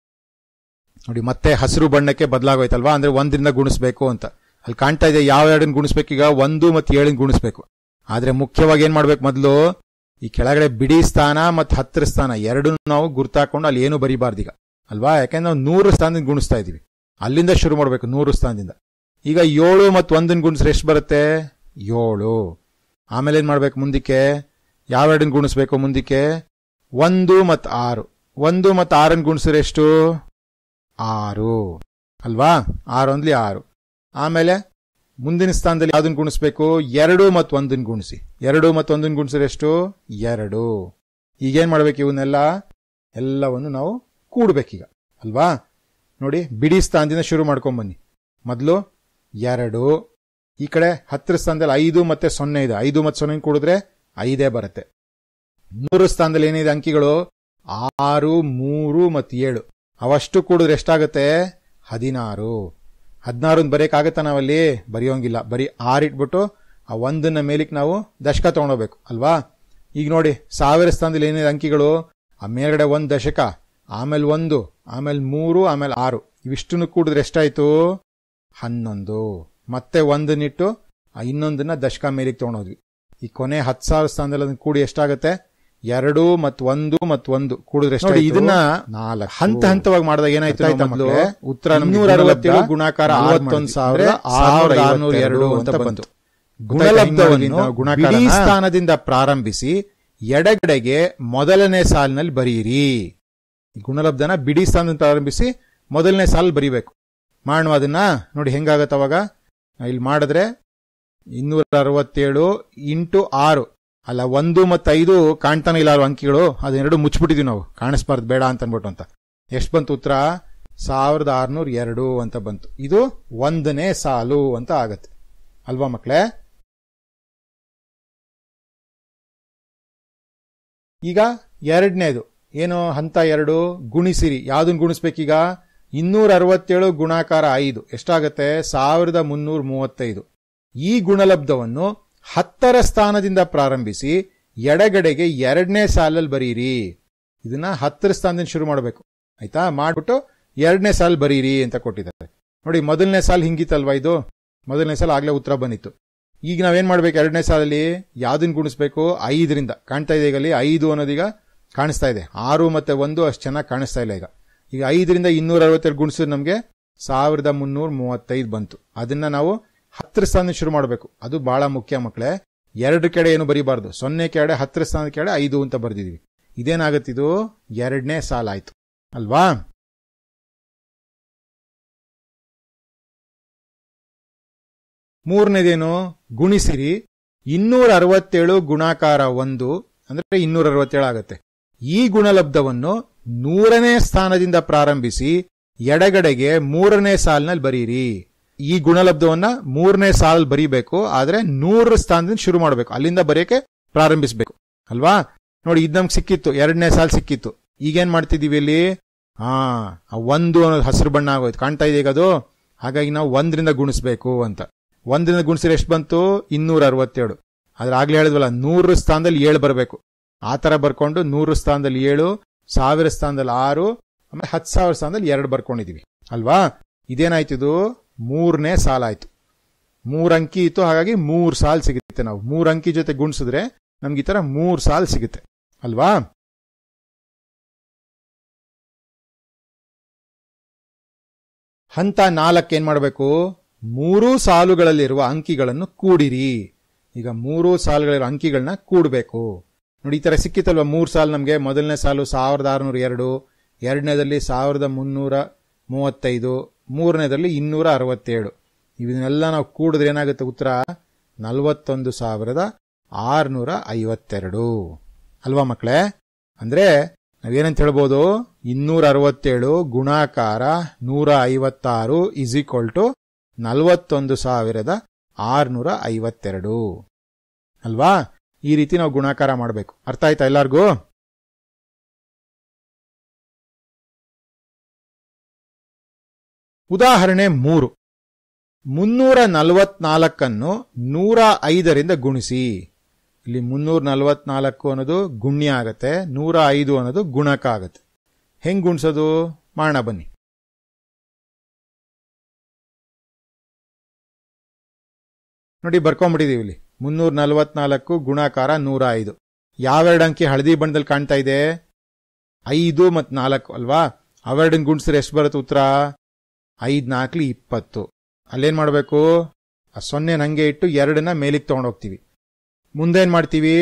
ನೋಡಿ ಮತ್ತೆ ಹಸಿರು ಬಣ್ಣಕ್ಕೆ ಬದಲಾಗೋಯ್ತಲ್ವಾ ಅಂದ್ರೆ ಒಂದರಿಂದ ಗುಣಿಸ್ಬೇಕು ಅಂತ ಅಲ್ಲಿ ಕಾಣ್ತಾ ಇದೆ ಯಾವ ಎರಡನ್ನ ಗುಣಿಸ್ಬೇಕೀಗ ಒಂದು ಮತ್ತು ಏಳನ್ನ ಗುಣಿಸ್ಬೇಕು ಆದ್ರೆ ಮುಖ್ಯವಾಗಿ ಏನ್ ಮಾಡ್ಬೇಕು ಮೊದಲು ಈ ಕೆಳಗಡೆ ಬಿಡಿ ಸ್ಥಾನ ಮತ್ತು ಹತ್ತರ ಸ್ಥಾನ ಎರಡನ್ನೂ ನಾವು ಗುರ್ತಾಕೊಂಡು ಅಲ್ಲಿ ಏನು ಬರಿಬಾರ್ದು ಈಗ ಅಲ್ವಾ ಯಾಕಂದ್ರೆ ನಾವು ನೂರು ಸ್ಥಾನದಿಂದ ಗುಣಿಸ್ತಾ ಇದೀವಿ ಅಲ್ಲಿಂದ ಶುರು ಮಾಡಬೇಕು ನೂರು ಸ್ಥಾನದಿಂದ ಈಗ ಏಳು ಮತ್ತು ಒಂದನ್ನ ಗುಣಿಸ್ರೆ ಎಷ್ಟು ಬರುತ್ತೆ ಏಳು ಆಮೇಲೆ ಏನ್ ಮಾಡ್ಬೇಕು ಮುಂದಕ್ಕೆ ಯಾವೆರಡನ್ನ ಗುಣಿಸ್ಬೇಕು ಮುಂದಕ್ಕೆ ಒಂದು ಮತ್ತು ಆರು ಒಂದು ಮತ್ತು ಆರನ್ನು ಗುಣಿಸಿದ್ರೆ ಎಷ್ಟು ಆರು ಅಲ್ವಾ ಆರು ಅಂದ್ಲಿ ಆರು ಆಮೇಲೆ ಮುಂದಿನ ಸ್ಥಾನದಲ್ಲಿ ಯಾವ್ದನ್ನ ಗುಣಿಸ್ಬೇಕು ಎರಡು ಮತ್ತು ಒಂದನ್ನ ಗುಣಿಸಿ ಎರಡು ಮತ್ತು ಒಂದನ್ನ ಗುಣಿಸಿದ್ರೆ ಎಷ್ಟು ಎರಡು ಈಗೇನ್ ಮಾಡ್ಬೇಕು ಇವನ್ನೆಲ್ಲ ಎಲ್ಲವನ್ನು ನಾವು ಕೂಡ್ಬೇಕೀಗ ಅಲ್ವಾ ನೋಡಿ ಬಿಡಿ ಸ್ಥಾನದಿಂದ ಶುರು ಮಾಡ್ಕೊಂಡ್ ಬನ್ನಿ ಮೊದಲು ಎರಡು ಈ ಕಡೆ ಹತ್ತರ ಸ್ಥಾನದಲ್ಲಿ ಐದು ಮತ್ತೆ ಸೊನ್ನೆ ಇದೆ ಐದು ಮತ್ತು ಸೊನ್ನೆ ಕೂಡಿದ್ರೆ ಐದೇ ಬರುತ್ತೆ ಮೂರು ಸ್ಥಾನದಲ್ಲಿ ಏನಿದೆ ಅಂಕಿಗಳು ಆರು ಮೂರು ಮತ್ತು ಏಳು ಅವಷ್ಟು ಕೂಡಿದ್ರೆ ಎಷ್ಟಾಗುತ್ತೆ ಹದಿನಾರು ಹದಿನಾರನ್ನ ಬರೆಯಕ್ಕಾಗತ್ತಾ ನಾವಲ್ಲಿ ಬರೆಯೋಂಗಿಲ್ಲ ಬರೀ ಆರು ಇಟ್ಬಿಟ್ಟು ಆ ಒಂದನ್ನ ಮೇಲಿಕ್ ನಾವು ದಶಕ ತಗೊಂಡೋಗ್ಬೇಕು ಅಲ್ವಾ ಈಗ ನೋಡಿ ಸಾವಿರ ಸ್ಥಾನದಲ್ಲಿ ಏನಿದೆ ಅಂಕಿಗಳು ಆ ಮೇಲ್ಗಡೆ ಒಂದ್ ದಶಕ ಆಮೇಲೆ ಒಂದು ಆಮೇಲೆ ಮೂರು ಆಮೇಲೆ ಆರು ಇವಿಷ್ಟನ್ನು ಕೂಡಿದ್ರೆ ಎಷ್ಟಾಯ್ತು ಹನ್ನೊಂದು ಮತ್ತೆ ಒಂದನ್ನಿಟ್ಟು ಆ ಇನ್ನೊಂದನ್ನ ದಶಕ ಮೇಲಿಗೆ ತಗೊಂಡೋದ್ವಿ ಈ ಕೊನೆ ಹತ್ತು ಸಾವಿರ ಸ್ಥಾನದಲ್ಲಿ ಅದನ್ನ ಕೂಡಿ ಎಷ್ಟಾಗುತ್ತೆ ಎರಡು ಮತ್ತು ಒಂದು ಮತ್ತು ಒಂದು ಕೂಡಿದ್ರೆ ನೋಡಿ ಇದನ್ನ ನಾಲ್ಕು ಹಂತ ಹಂತವಾಗಿ ಮಾಡಿದಾಗ ಏನಾಯ್ತು ಆಯ್ತಾ ಮೊದಲು ಉತ್ತರ ಇನ್ನೂರ ಅರವತ್ತೇಳು ಗುಣಾಕಾರ ಅರವತ್ತೊಂದು ಸಾವಿರ ಸಾವಿರದ ಆರುನೂರ ಎರಡು ಅಂತ ಬಂತು ಗುಣಲಬ್ಧವನ್ನು ಗುಣಾಕಾರ ಸ್ಥಾನದಿಂದ ಪ್ರಾರಂಭಿಸಿ ಎಡಗಡೆಗೆ ಮೊದಲನೇ ಸಾಲಿನಲ್ಲಿ ಬರೀರಿ ಗುಣಲಬ್ಧನ ಬಿಡಿ ಸ್ಥಾನದಿಂದ ಪ್ರಾರಂಭಿಸಿ ಮೊದಲನೇ ಸಾಲ್ ಬರೀಬೇಕು ಮಾಡುವ ಅದನ್ನ ನೋಡಿ ಹೆಂಗಾಗತ್ತೆ ಅವಾಗ ಇಲ್ಲಿ ಮಾಡಿದ್ರೆ ಇನ್ನೂರ ಅರವತ್ತೇಳು ಇಂಟು ಆರು ಅಲ್ಲ ಒಂದು ಮತ್ತು ಐದು ಕಾಣ್ತಾನೆ ಇಲ್ಲ ಅಲ್ವಾ ಅಂಕಿಗಳು ಅದನ್ನೆರಡು ಮುಚ್ಚಿಬಿಟ್ಟಿದ್ವಿ ನಾವು ಕಾಣಿಸ್ಬಾರ್ದು ಬೇಡ ಅಂತ ಅನ್ಬಿಟ್ಟು ಅಂತ ಎಷ್ಟು ಬಂತು ಉತ್ತರ ಸಾವಿರದ ಆರ್ನೂರ ಎರಡು ಅಂತ ಬಂತು ಇದು ಒಂದನೇ ಸಾಲು ಅಂತ ಆಗತ್ತೆ ಅಲ್ವಾ ಮಕ್ಕಳೇ ಈಗ ಎರಡನೇದು ಏನು ಹಂತ ಎರಡು ಗುಣಿಸಿರಿ ಯಾವ್ದನ್ನ ಗುಣಿಸ್ಬೇಕೀಗ ಇನ್ನೂರ ಅರವತ್ತೇಳು ಗುಣಾಕಾರ ಐದು ಎಷ್ಟಾಗತ್ತೆ ಸಾವಿರದ ಮುನ್ನೂರ ಮೂವತ್ತೈದು ಈ ಗುಣಲಬ್ಧವನ್ನು ಹತ್ತರ ಸ್ಥಾನದಿಂದ ಪ್ರಾರಂಭಿಸಿ ಎಡಗಡೆಗೆ ಎರಡನೇ ಸಾಲಲ್ಲಿ ಬರೀರಿ ಇದನ್ನ ಹತ್ತರ ಸ್ಥಾನದಿಂದ ಶುರು ಮಾಡಬೇಕು ಆಯ್ತಾ ಮಾಡ್ಬಿಟ್ಟು ಎರಡನೇ ಸಾಲ್ ಬರೀರಿ ಅಂತ ಕೊಟ್ಟಿದ್ದಾರೆ ನೋಡಿ ಮೊದಲನೇ ಸಾಲ್ ಹಿಂಗಿತ್ತಲ್ವಾ ಇದು ಮೊದಲನೇ ಸಾಲ ಆಗ್ಲೇ ಉತ್ತರ ಬಂದಿತ್ತು ಈಗ ನಾವೇನ್ ಮಾಡ್ಬೇಕು ಎರಡನೇ ಸಾಲಲ್ಲಿ ಯಾವ್ದನ್ನ ಗುಣಿಸ್ಬೇಕು ಐದರಿಂದ ಕಾಣ್ತಾ ಇದೆ ಈಗ ಅಲ್ಲಿ ಐದು ಅನ್ನೋದೀಗ ಕಾಣಿಸ್ತಾ ಇದೆ ಆರು ಮತ್ತೆ ಒಂದು ಅಷ್ಟು ಚೆನ್ನಾಗಿ ಕಾಣಿಸ್ತಾ ಇಲ್ಲ ಈಗ ಈಗ ಐದರಿಂದ ಇನ್ನೂರ ಅರವತ್ತೆರಡು ಗುಣಿಸಿದ್ರೆ ನಮಗೆ ಸಾವಿರದ ಮುನ್ನೂರ ಮೂವತ್ತೈದು ಬಂತು ಅದನ್ನ ನಾವು ಹತ್ತರ ಸ್ಥಾನ ಶುರು ಮಾಡಬೇಕು ಅದು ಬಹಳ ಮುಖ್ಯ ಮಕ್ಕಳೇ ಎರಡು ಕಡೆ ಏನು ಬರೀಬಾರ್ದು ಸೊನ್ನೆ ಕೆಡೆ ಹತ್ತರ ಸ್ಥಾನದ ಕೆಡೆ ಐದು ಅಂತ ಬರ್ದಿದ್ವಿ ಇದೇನಾಗತ್ತಿದು ಎರಡನೇ ಸಾಲ ಆಯ್ತು ಅಲ್ವಾ ಮೂರನೇದೇನು ಗುಣಿಸಿರಿ ಇನ್ನೂರ ಅರವತ್ತೇಳು ಗುಣಾಕಾರ ಒಂದು ಅಂದ್ರೆ ಇನ್ನೂರ ಅರವತ್ತೇಳು ಆಗತ್ತೆ ಈ ಗುಣಲಬ್ಧವನ್ನು ನೂರನೇ ಸ್ಥಾನದಿಂದ ಪ್ರಾರಂಭಿಸಿ ಎಡಗಡೆಗೆ ಮೂರನೇ ಸಾಲಿನಲ್ಲಿ ಬರೀರಿ ಈ ಗುಣಲಬ್ಧವನ್ನ ಮೂರನೇ ಸಾಲ್ ಬರೀಬೇಕು ಆದ್ರೆ ನೂರ ಸ್ಥಾನದಿಂದ ಶುರು ಮಾಡಬೇಕು ಅಲ್ಲಿಂದ ಬರೆಯಕ್ಕೆ ಪ್ರಾರಂಭಿಸಬೇಕು ಅಲ್ವಾ ನೋಡಿ ಇದ್ ನಮ್ಗೆ ಸಿಕ್ಕಿತ್ತು ಎರಡನೇ ಸಾಲ್ ಸಿಕ್ಕಿತ್ತು ಈಗೇನ್ ಮಾಡ್ತಿದೀವಿ ಇಲ್ಲಿ ಹಾ ಆ ಒಂದು ಅನ್ನೋದು ಹಸಿರು ಬಣ್ಣ ಆಗೋಯ್ತು ಕಾಣ್ತಾ ಇದೆ ಈಗ ಅದು ಹಾಗಾಗಿ ನಾವು ಒಂದರಿಂದ ಗುಣಿಸ್ಬೇಕು ಅಂತ ಒಂದರಿಂದ ಗುಣಿಸಿದ್ರೆ ಎಷ್ಟು ಬಂತು ಇನ್ನೂರ ಅರವತ್ತೇಳು ಆದ್ರೆ ಆಗ್ಲೇ ಹೇಳಿದ್ವಲ್ಲ ನೂರು ಸ್ಥಾನದಲ್ಲಿ ಏಳು ಬರಬೇಕು ಆ ತರ ಬರ್ಕೊಂಡು ನೂರು ಸ್ಥಾನದಲ್ಲಿ ಏಳು ಸಾವಿರ ಸ್ಥಾನದಲ್ಲಿ ಆರು ಆಮೇಲೆ ಹತ್ತು ಸಾವಿರ ಸ್ಥಾನದಲ್ಲಿ ಎರಡು ಬರ್ಕೊಂಡಿದೀವಿ ಅಲ್ವಾ ಇದೇನಾಯ್ತಿದು ಮೂರನೇ ಸಾಲ ಆಯ್ತು ಮೂರ್ ಅಂಕಿ ಇತ್ತು ಹಾಗಾಗಿ ಮೂರ್ ಸಾಲ್ ಸಿಗುತ್ತೆ ನಾವು ಮೂರ್ ಅಂಕಿ ಜೊತೆ ಗುಣಿಸಿದ್ರೆ ನಮ್ಗೆ ಈ ತರ ಮೂರ್ ಸಾಲ್ ಸಿಗುತ್ತೆ ಅಲ್ವಾ ಹಂತ ನಾಲ್ಕು ಏನ್ ಮಾಡಬೇಕು ಮೂರೂ ಸಾಲುಗಳಲ್ಲಿರುವ ಅಂಕಿಗಳನ್ನು ಕೂಡಿರಿ ಈಗ ಮೂರೂ ಸಾಲುಗಳಿರುವ ಅಂಕಿಗಳನ್ನ ಕೂಡಬೇಕು ನೋಡಿ ಈ ತರ ಸಿಕ್ಕಿತಲ್ವಾ ಮೂರ್ ಸಾಲು ನಮಗೆ ಮೊದಲನೇ ಸಾಲು ಸಾವಿರದ ಆರುನೂರ ಎರಡು ಎರಡನೇದಲ್ಲಿ ಸಾವಿರದ ಮುನ್ನೂರ ಮೂವತ್ತೈದು ಮೂರನೇದಲ್ಲಿ ಇನ್ನೂರ ಅರವತ್ತೇಳು ಇವನ್ನೆಲ್ಲ ನಾವು ಕೂಡಿದ್ರೆ ಏನಾಗುತ್ತೆ ಉತ್ತರ ನಲವತ್ತೊಂದು ಸಾವಿರದ ಆರುನೂರ ಐವತ್ತೆರಡು ಅಲ್ವಾ ಮಕ್ಕಳೇ ಅಂದ್ರೆ ನಾವೇನಂತ ಹೇಳ್ಬೋದು ಇನ್ನೂರ ಅರವತ್ತೇಳು ಗುಣಾಕಾರ ನೂರ ಐವತ್ತಾರು ಇಸ್ ಈಕ್ವಲ್ ಟು ನಲವತ್ತೊಂದು ಸಾವಿರದ ಆರುನೂರ ಐವತ್ತೆರಡು ಅಲ್ವಾ ಈ ರೀತಿ ನಾವು ಗುಣಾಕಾರ ಮಾಡಬೇಕು ಅರ್ಥ ಆಯ್ತಾ ಎಲ್ಲಾರ್ಗೂ ಉದಾಹರಣೆ ಮೂರು ಮುನ್ನೂರ ನಲವತ್ನಾಲ್ಕನ್ನು ನೂರ ಐದರಿಂದ ಗುಣಿಸಿ ಇಲ್ಲಿ ಮುನ್ನೂರ ನಲವತ್ನಾಲ್ಕು ಅನ್ನೋದು ಗುಣ್ಯ ಆಗತ್ತೆ ನೂರ ಐದು ಅನ್ನೋದು ಗುಣಕ ಆಗತ್ತೆ ಹೆಂಗ್ ಗುಣಿಸೋದು ಮಾಡೋಣ ಬನ್ನಿ ನೋಡಿ ಬರ್ಕೊಂಡ್ಬಿಟ್ಟಿದೀವಿ ಇಲ್ಲಿ ಮುನ್ನೂರ ನಲವತ್ನಾಲ್ಕು ಗುಣಾಕಾರ ನೂರ ಐದು ಯಾವೆರಡು ಅಂಕಿ ಹಳದಿ ಬಣ್ಣದಲ್ಲಿ ಕಾಣ್ತಾ ಇದೆ ಐದು ಮತ್ತು ನಾಲ್ಕು ಅಲ್ವಾ ಅವೆರಡನ್ನ ಗುಣಿಸಿದ್ರೆ ಎಷ್ಟು ಬರುತ್ತೆ ಉತ್ತರ ಐದ್ ನಾಲ್ಕಲಿ ಇಪ್ಪತ್ತು ಅಲ್ಲೇನ್ ಮಾಡಬೇಕು ಆ ಸೊನ್ನೆ ಹಂಗೆ ಇಟ್ಟು ಎರಡನ್ನ ಮೇಲಿಗೆ ತಗೊಂಡೋಗ್ತೀವಿ ಮುಂದೆ ಏನ್ ಮಾಡ್ತೀವಿ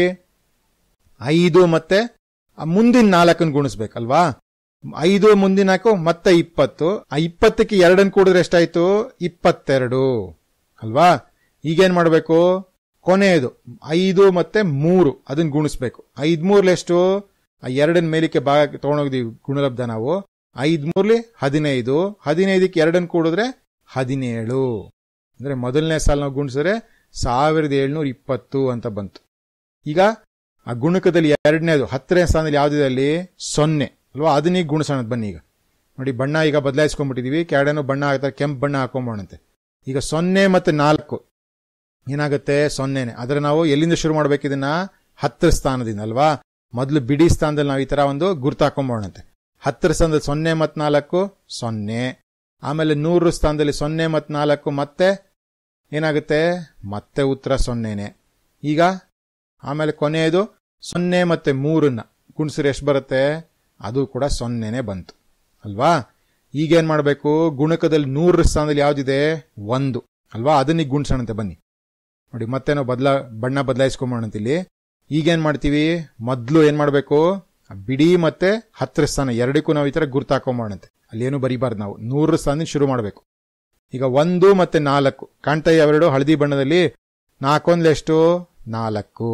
ಐದು ಮತ್ತೆ ಆ ಮುಂದಿನ ನಾಲ್ಕನ್ನು ಗುಣಿಸ್ಬೇಕಲ್ವಾ ಐದು ಮುಂದಿನ ನಾಲ್ಕು ಮತ್ತೆ ಇಪ್ಪತ್ತು ಆ ಇಪ್ಪತ್ತಕ್ಕೆ ಎರಡನ್ನು ಕೂಡಿದ್ರೆ ಎಷ್ಟಾಯ್ತು ಇಪ್ಪತ್ತೆರಡು ಅಲ್ವಾ ಈಗೇನ್ ಮಾಡಬೇಕು ಕೊನೆಯದು ಐದು ಮತ್ತೆ ಮೂರು ಅದನ್ನ ಗುಣಿಸ್ಬೇಕು ಐದ್ ಮೂರ್ಲೆಷ್ಟು ಆ ಎರಡನ್ ಮೇಲಿಕ್ಕೆ ಭಾಗ ತಗೊಂಡೋಗಿದೀವಿ ಗುಣಲಬ್ಧ ನಾವು ಐದ್ ಮೂರ್ಲಿ ಹದಿನೈದು ಹದಿನೈದಕ್ಕೆ ಎರಡನ್ನು ಕೂಡಿದ್ರೆ ಹದಿನೇಳು ಅಂದ್ರೆ ಮೊದಲನೇ ಸಾಲ ನಾವು ಗುಣಿಸಿದ್ರೆ ಸಾವಿರದ ಏಳ್ನೂರ ಇಪ್ಪತ್ತು ಅಂತ ಬಂತು ಈಗ ಆ ಗುಣಕದಲ್ಲಿ ಎರಡನೇದು ಹತ್ತನೇ ಸ್ಥಾನದಲ್ಲಿ ಯಾವ್ದಿದೆ ಅಲ್ಲಿ ಸೊನ್ನೆ ಅಲ್ವಾ ಅದನ್ನೀಗ ಗುಣಿಸೋಣ ಬನ್ನಿ ಈಗ ನೋಡಿ ಬಣ್ಣ ಈಗ ಬದಲಾಯಿಸ್ಕೊಂಡ್ಬಿಟ್ಟಿದೀವಿ ಕೆರಡೇನೋ ಬಣ್ಣ ಆಗ್ತಾರೆ ಕೆಂಪು ಬಣ್ಣ ಹಾಕೊಂಬೋಣಂತೆ ಈಗ ಸೊನ್ನೆ ಮತ್ತೆ ನಾಲ್ಕು ಏನಾಗುತ್ತೆ ಸೊನ್ನೆನೆ ಆದ್ರೆ ನಾವು ಎಲ್ಲಿಂದ ಶುರು ಮಾಡ್ಬೇಕು ಇದನ್ನ ಹತ್ತರ ಸ್ಥಾನದಿಂದ ಅಲ್ವಾ ಮೊದಲು ಬಿಡಿ ಸ್ಥಾನದಲ್ಲಿ ನಾವು ಈ ತರ ಒಂದು ಗುರ್ತು ಹಾಕೊಂಬೋಣಂತೆ ಹತ್ತರ ಸ್ಥಾನದಲ್ಲಿ ಸೊನ್ನೆ ಮತ್ ನಾಲ್ಕು ಸೊನ್ನೆ ಆಮೇಲೆ ನೂರು ಸ್ಥಾನದಲ್ಲಿ ಸೊನ್ನೆ ಮತ್ ನಾಲ್ಕು ಮತ್ತೆ ಏನಾಗುತ್ತೆ ಮತ್ತೆ ಉತ್ತರ ಸೊನ್ನೆನೆ ಈಗ ಆಮೇಲೆ ಕೊನೆಯದು ಸೊನ್ನೆ ಮತ್ತೆ ಮೂರನ್ನ ಗುಣಿಸಿದ್ರೆ ಎಷ್ಟು ಬರುತ್ತೆ ಅದು ಕೂಡ ಸೊನ್ನೆನೆ ಬಂತು ಅಲ್ವಾ ಈಗೇನ್ ಮಾಡಬೇಕು ಗುಣಕದಲ್ಲಿ ನೂರರ ಸ್ಥಾನದಲ್ಲಿ ಯಾವ್ದಿದೆ ಒಂದು ಅಲ್ವಾ ಅದನ್ನ ಗುಣಿಸೋಣಂತೆ ಬನ್ನಿ ನೋಡಿ ಮತ್ತೆ ನಾವು ಬದಲಾ ಬಣ್ಣ ಬದಲಾಯಿಸ್ಕೊಂಬೋಣಂತ ಇಲ್ಲಿ ಈಗೇನ್ ಮಾಡ್ತೀವಿ ಮೊದ್ಲು ಏನ್ ಮಾಡ್ಬೇಕು ಆ ಬಿಡಿ ಮತ್ತೆ ಹತ್ತರ ಸ್ಥಾನ ಎರಡಕ್ಕೂ ನಾವು ಈ ತರ ಗುರ್ತು ಹಾಕೊಂಬೋಣಂತೆ ಅಲ್ಲಿ ಏನು ಬರೀಬಾರ್ದು ನಾವು ನೂರರ ಸ್ಥಾನದಿಂದ ಶುರು ಮಾಡಬೇಕು ಈಗ ಒಂದು ಮತ್ತೆ ನಾಲ್ಕು ಕಾಣ್ತಾ ಅವೆರಡು ಹಳದಿ ಬಣ್ಣದಲ್ಲಿ ನಾಲ್ಕೊಂದ್ಲು ಎಷ್ಟು ನಾಲ್ಕು